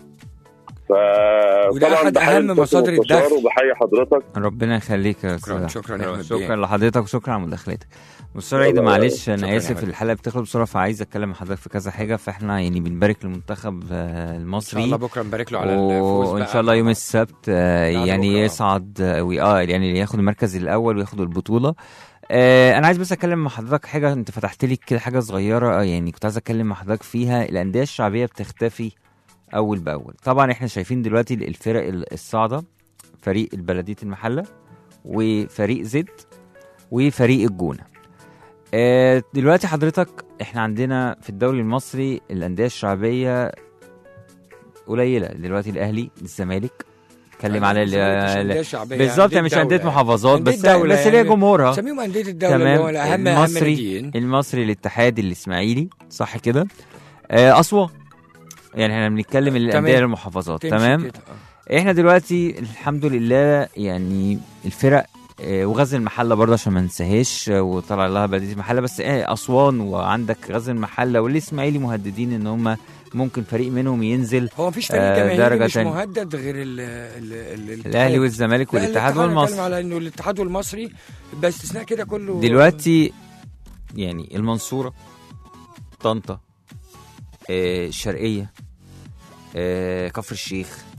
وده فطبعا أحد بحيي أهم الدكتور مصادر المستشار الدخل. وبحيي حضرتك ربنا يخليك يا شكراً- أستاذ شكراً أحمد. يا أحمد شكرا بيه. لحضرتك وشكرا على مداخلتك مستشار عيد لا، لا، معلش شكراً انا يا اسف أحمد. الحلقه بتخلص بسرعه فعايز اتكلم مع حضرتك في كذا حاجه فاحنا يعني بنبارك للمنتخب آه، ان شاء المصري الله بكره نبارك له على الفوز وان بقى. شاء الله يوم السبت آه، بعد يعني بكرة. يصعد آه، وي- اه يعني ياخد المركز الاول وياخد البطوله آه انا عايز بس اتكلم مع حضرتك حاجه انت فتحت لي كده حاجه صغيره آه، يعني كنت عايز اتكلم مع حضرتك فيها الانديه الشعبيه بتختفي اول باول طبعا احنا شايفين دلوقتي الفرق ال- الصاعده فريق البلديه المحله وفريق زد وفريق الجونه آه دلوقتي حضرتك احنا عندنا في الدوري المصري الانديه الشعبيه قليله دلوقتي الاهلي الزمالك اتكلم على ال- أندية شعبية، بالظبط يعني مش انديه دولة. محافظات أندية بس دولة بس ليها يعني. جمهورها سميهم انديه الدوله اللي هو تمام اهم اهم المصري ناديين المصري الاتحاد الاسماعيلي صح كده آه اسوان يعني احنا بنتكلم الانديه تمام. المحافظات تمشي تمام كده، آه. احنا دلوقتي الحمد لله يعني الفرق آه، وغزل المحله برضه عشان ما ننساهاش آه، وطلع لها بلديه المحله بس ايه اسوان وعندك غزل المحله والاسماعيلي مهددين ان هم ممكن فريق منهم ينزل هو مفيش فريق آه، جماهيري درجة مش تانية. مهدد غير ال ال ال الاهلي والزمالك لا، والاتحاد الاتحاد أنا والمصري بتكلم على انه الاتحاد والمصري باستثناء كده كله دلوقتي يعني المنصورة طنطا آه، الشرقية آه، كفر الشيخ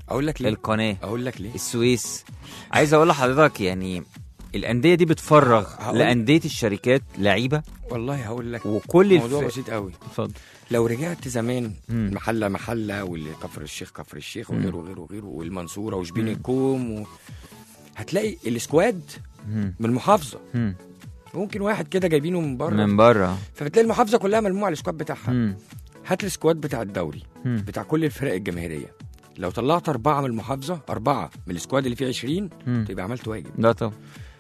اقول لك ليه القناه اقول لك ليه السويس عايز اقول لحضرتك يعني الانديه دي بتفرغ هقول- لانديه الشركات لعيبه والله هقول لك وكل موضوع الف... بسيط قوي اتفضل لو رجعت زمان مم. محله محله واللي كفر الشيخ كفر الشيخ مم. وغيره وغيره وغيره والمنصوره وشبين مم. الكوم و... هتلاقي السكواد مم. من المحافظه مم. ممكن واحد كده جايبينه من بره من بره فبتلاقي المحافظه كلها ملمومه على السكواد بتاعها مم. هات السكواد بتاع الدوري مم. بتاع كل الفرق الجماهيريه لو طلعت اربعه من المحافظه اربعه من السكواد اللي فيه 20 مم. تبقى عملت واجب لا طبعا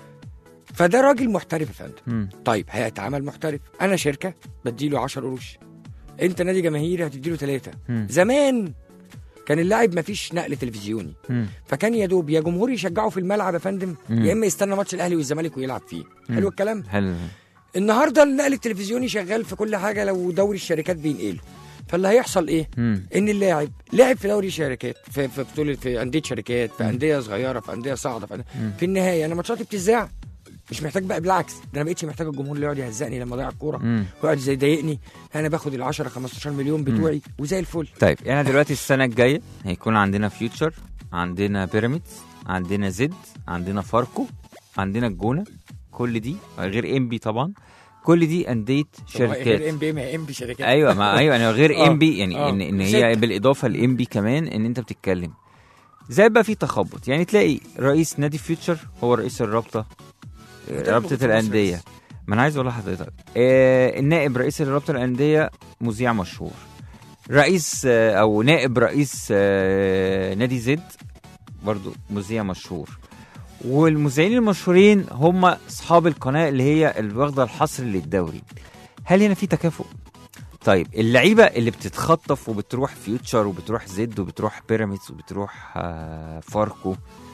فده راجل محترف يا فندم مم. طيب هيتعامل محترف انا شركه بديله 10 قروش انت نادي جماهيري هتديله ثلاثه مم. زمان كان اللاعب مفيش نقل تلفزيوني مم. فكان يا دوب يا جمهور يشجعه في الملعب يا فندم مم. يا اما يستنى ماتش الاهلي والزمالك ويلعب فيه حلو الكلام حلو النهارده النقل التلفزيوني شغال في كل حاجه لو دوري الشركات بينقله فاللي هيحصل ايه مم. ان اللاعب لعب في دوري شركات في في بطوله في انديه شركات في انديه صغيره في انديه صاعده في, أندية. مم. في النهايه انا ماتشاتي بتذاع مش محتاج بقى بالعكس ده انا بقيتش محتاج الجمهور اللي يقعد يهزقني لما اضيع الكوره مم. ويقعد زي يضايقني انا باخد ال 10 15 مليون بتوعي وزي الفل طيب احنا دلوقتي السنه الجايه هيكون عندنا فيوتشر عندنا بيراميدز عندنا زد عندنا فاركو عندنا الجونه كل دي غير ام بي طبعا كل دي انديه غير شركات ام بي ما ام بي شركات ايوه ما ايوه يعني غير آه، ام بي يعني آه. ان ان هي ستة. بالاضافه لام بي كمان ان انت بتتكلم زي بقى في تخبط يعني تلاقي رئيس نادي فيوتشر هو رئيس الرابطه ده موجود رابطه في مصر الانديه بس. ما انا عايز اقول لحضرتك آه النائب رئيس رابطه الانديه مذيع مشهور رئيس آه او نائب رئيس آه نادي زد برضو مذيع مشهور والمذيعين المشهورين هم اصحاب القناه اللي هي اللي واخده الحصر للدوري هل هنا في تكافؤ طيب اللعيبه اللي بتتخطف وبتروح فيوتشر وبتروح زد وبتروح بيراميدز وبتروح آه فاركو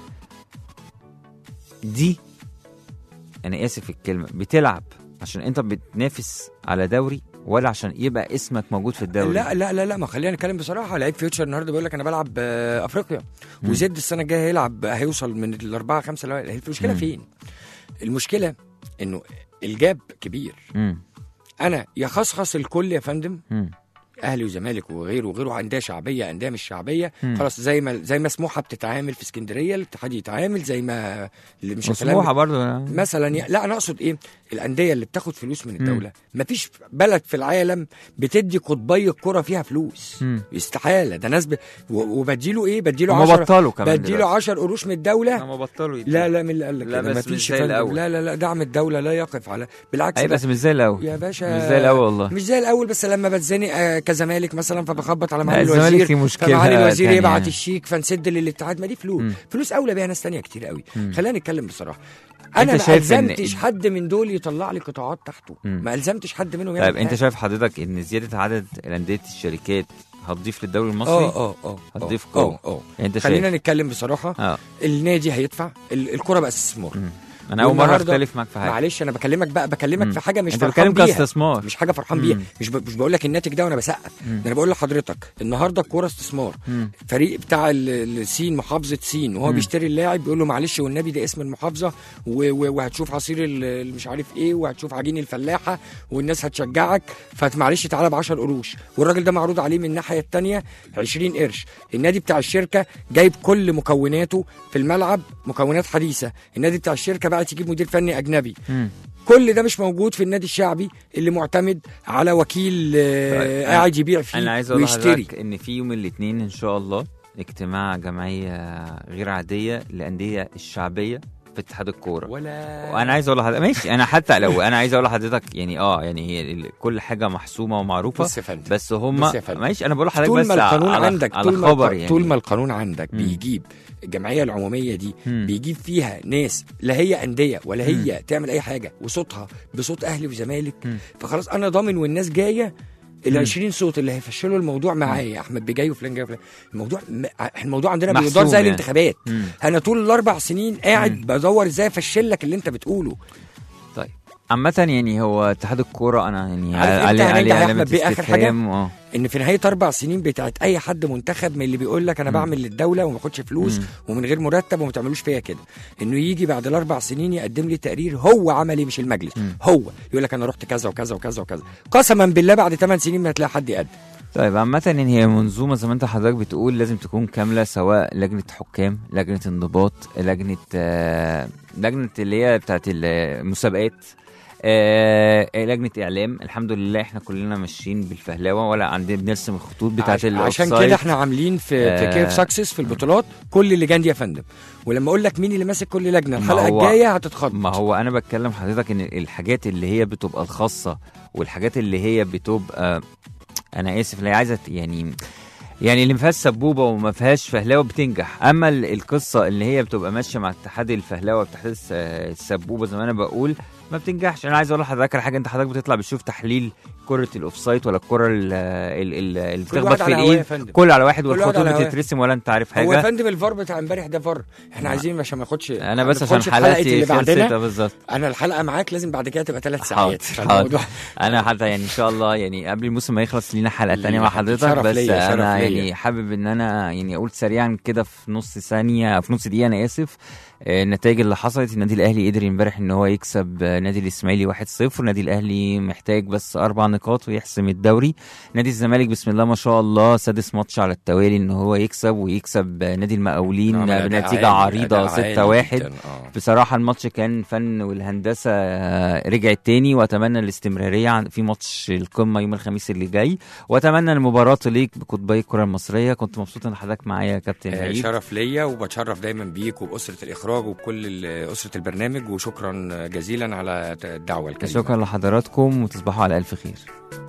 دي انا اسف في الكلمه بتلعب عشان انت بتنافس على دوري ولا عشان يبقى اسمك موجود في الدوري لا لا لا لا ما خلينا نتكلم بصراحه لعيب فيوتشر النهارده بيقول لك انا بلعب آه، افريقيا وزد السنه الجايه هيلعب هيوصل من الاربعه خمسه الأوائل. هي المشكله مم. فين؟ المشكله انه الجاب كبير مم. انا يا خصخص الكل يا فندم مم. اهلي وزمالك وغيره وغيره انديه شعبيه انديه مش شعبيه مم. خلاص زي ما زي ما سموحه بتتعامل في اسكندريه الاتحاد يتعامل زي ما اللي مش الكلام- وسموحه برضه مثلا يعني لا انا اقصد ايه الانديه اللي بتاخد فلوس من الدوله مفيش بلد في العالم بتدي قطبي الكره فيها فلوس مم. استحاله ده ناس ب... و- وبديله ايه بديله هم 10 بطلوا كمان بديله دلوقتي. 10 قروش من الدوله هم بطلوا لا لا من اللي قال لك لا، كده بس مفيش مش يا زي فندم. الأول. لا لا لا دعم الدوله لا يقف على بالعكس اي ده- بس مش زي الاول يا باشا مش زي الاول والله مش زي الاول بس لما بتزنق آه، كزمالك مثلا فبخبط على معالي الزمالك الوزير فيه مشكلة فمعالي الوزير تانية. يبعت الشيك فنسد للاتحاد ما دي فلوس مم. فلوس اولى بيها ناس تانية كتير قوي مم. خلينا نتكلم بصراحه انا ما شايف إن- الزمتش حد من دول يطلع لي قطاعات تحته مم. ما الزمتش حد منهم يعمل طيب انت حاجة. شايف حضرتك ان زياده عدد انديه الشركات هتضيف للدوري المصري اه اه اه هتضيف اه قوة. اه يعني انت خلينا شايف نتكلم بصراحه اه النادي هيدفع ال- الكره بقى استثمار مم. انا اول مره والنهاردة- اختلف معاك في حاجه معلش انا بكلمك بقى بكلمك مم. في حاجه مش انت فرحان بتتكلم بيها كاستثمار مش حاجه فرحان مم. بيها مش ب... مش بقول لك الناتج ده وانا بسقف مم. ده انا بقول لحضرتك النهارده الكوره استثمار مم. فريق بتاع ال- السين محافظه سين وهو مم. بيشتري اللاعب بيقول له معلش والنبي ده اسم المحافظه و... و... وهتشوف عصير ال- ال- مش عارف ايه وهتشوف عجين الفلاحه والناس هتشجعك فمعلش تعالى ب 10 قروش والراجل ده معروض عليه من الناحيه الثانيه 20 قرش النادي بتاع الشركه جايب كل مكوناته في الملعب مكونات حديثه النادي بتاع الشركه بقى يجيب مدير فني اجنبي مم. كل ده مش موجود في النادي الشعبي اللي معتمد على وكيل آه، طيب، قاعد يبيع فيه انا عايز اقول ويشتري لحضرتك ان في يوم الاثنين ان شاء الله اجتماع جمعيه غير عاديه للانديه الشعبيه في اتحاد الكوره ولا وانا عايز اقول لحضرتك ماشي انا حتى لو انا عايز اقول لحضرتك يعني اه يعني هي ال- كل حاجه محسومه ومعروفه بص يا فندم بس هم بص يا فندم. ماشي انا بقول لحضرتك طول بس ما القانون على عندك على طول ما خبر الق- يعني طول ما القانون عندك مم. بيجيب الجمعيه العموميه دي مم. بيجيب فيها ناس لا هي انديه ولا مم. هي تعمل اي حاجه وصوتها بصوت اهلي وزمالك مم. فخلاص انا ضامن والناس جايه ال مم. 20 صوت اللي هيفشلوا الموضوع معايا احمد بيجاي وفلان جاي وفلان الموضوع م- الموضوع عندنا محسوم بيدار زي يعني. الانتخابات مم. انا طول الاربع سنين قاعد مم. بدور ازاي افشل لك اللي انت بتقوله طيب عامة يعني هو اتحاد الكورة أنا يعني عارف إمتى عليه هننجح عليه يا علامة أحمد بيه آخر حاجة؟ استفهام اه ان في نهايه اربع سنين بتاعت اي حد منتخب من اللي بيقول لك انا مم. بعمل للدوله وما باخدش فلوس مم. ومن غير مرتب وما تعملوش فيا كده انه يجي بعد الاربع سنين يقدم لي تقرير هو عملي مش المجلس مم. هو يقول لك انا رحت كذا وكذا وكذا وكذا قسما بالله بعد ثمان سنين ما هتلاقي حد يقدم طيب عامة إن هي منظومة زي ما انت حضرتك بتقول لازم تكون كاملة سواء لجنة حكام لجنة انضباط لجنة آه، لجنة اللي هي بتاعت المسابقات آه، لجنة إعلام الحمد لله احنا كلنا ماشيين بالفهلاوة ولا عندنا بنرسم الخطوط بتاعت عش- عشان الأوفسايد. كده احنا عاملين في آه. في كيف ساكسس في البطولات كل اللجان دي يا فندم ولما اقول لك مين اللي ماسك كل لجنه ما الحلقه هو- الجايه هتتخض ما هو انا بتكلم حضرتك ان الحاجات اللي هي بتبقى الخاصه والحاجات اللي هي بتبقى انا اسف اللي هي عايزه ت- يعني يعني اللي ما فيهاش سبوبه وما فيهاش فهلاوه بتنجح اما ال- القصه اللي هي بتبقى ماشيه مع اتحاد الفهلاوه واتحاد الس- السبوبه زي ما انا بقول ما بتنجحش انا عايز اقول لحضرتك على حاجه انت حضرتك بتطلع بتشوف تحليل كره الاوفسايد ولا الكره ال- ال- ال- اللي كل بتخبط واحد في على هواه يا الايد فندم كل على واحد كل واحد والخطوط على هواه. بتترسم ولا انت عارف هو يا حاجه فندم الفار بتاع امبارح ده فار احنا عايزين عشان ما ناخدش انا ما بس عشان ندخلش في حلقة حلقتي اللي خلصت بعدنا بالظبط انا الحلقه معاك لازم بعد كده تبقى ثلاث حاضر، ساعات حاضر. فالموضوع- انا حتى يعني ان شاء الله يعني قبل الموسم ما يخلص لينا حلقه لينا تانية مع حلقة. حضرتك شرف بس ليا، شرف انا ليا. يعني حابب ان انا يعني اقول سريعا كده في نص ثانيه في نص دقيقه انا اسف آه، النتائج اللي حصلت النادي الاهلي قدر امبارح ان هو يكسب آه، نادي الاسماعيلي 1-0 النادي الاهلي محتاج بس اربع نقاط ويحسم الدوري نادي الزمالك بسم الله ما شاء الله سادس ماتش على التوالي ان هو يكسب ويكسب آه، نادي المقاولين عمل آه، أداء بنتيجه عالي، عريضه أداء عالي 6-1 جداً، آه. بصراحة الماتش كان فن والهندسة آه، رجعت تاني وأتمنى الاستمرارية عن- في ماتش القمة يوم الخميس اللي جاي وأتمنى المباراة تليق بقطبي الكرة المصرية كنت مبسوط إن حضرتك معايا يا كابتن آه، عيد شرف ليا وبتشرف دايما بيك وباسره الاخراج وبكل ال- اسره البرنامج وشكرا جزيلا على الدعوه الكريمه شكرا لحضراتكم وتصبحوا على ألف خير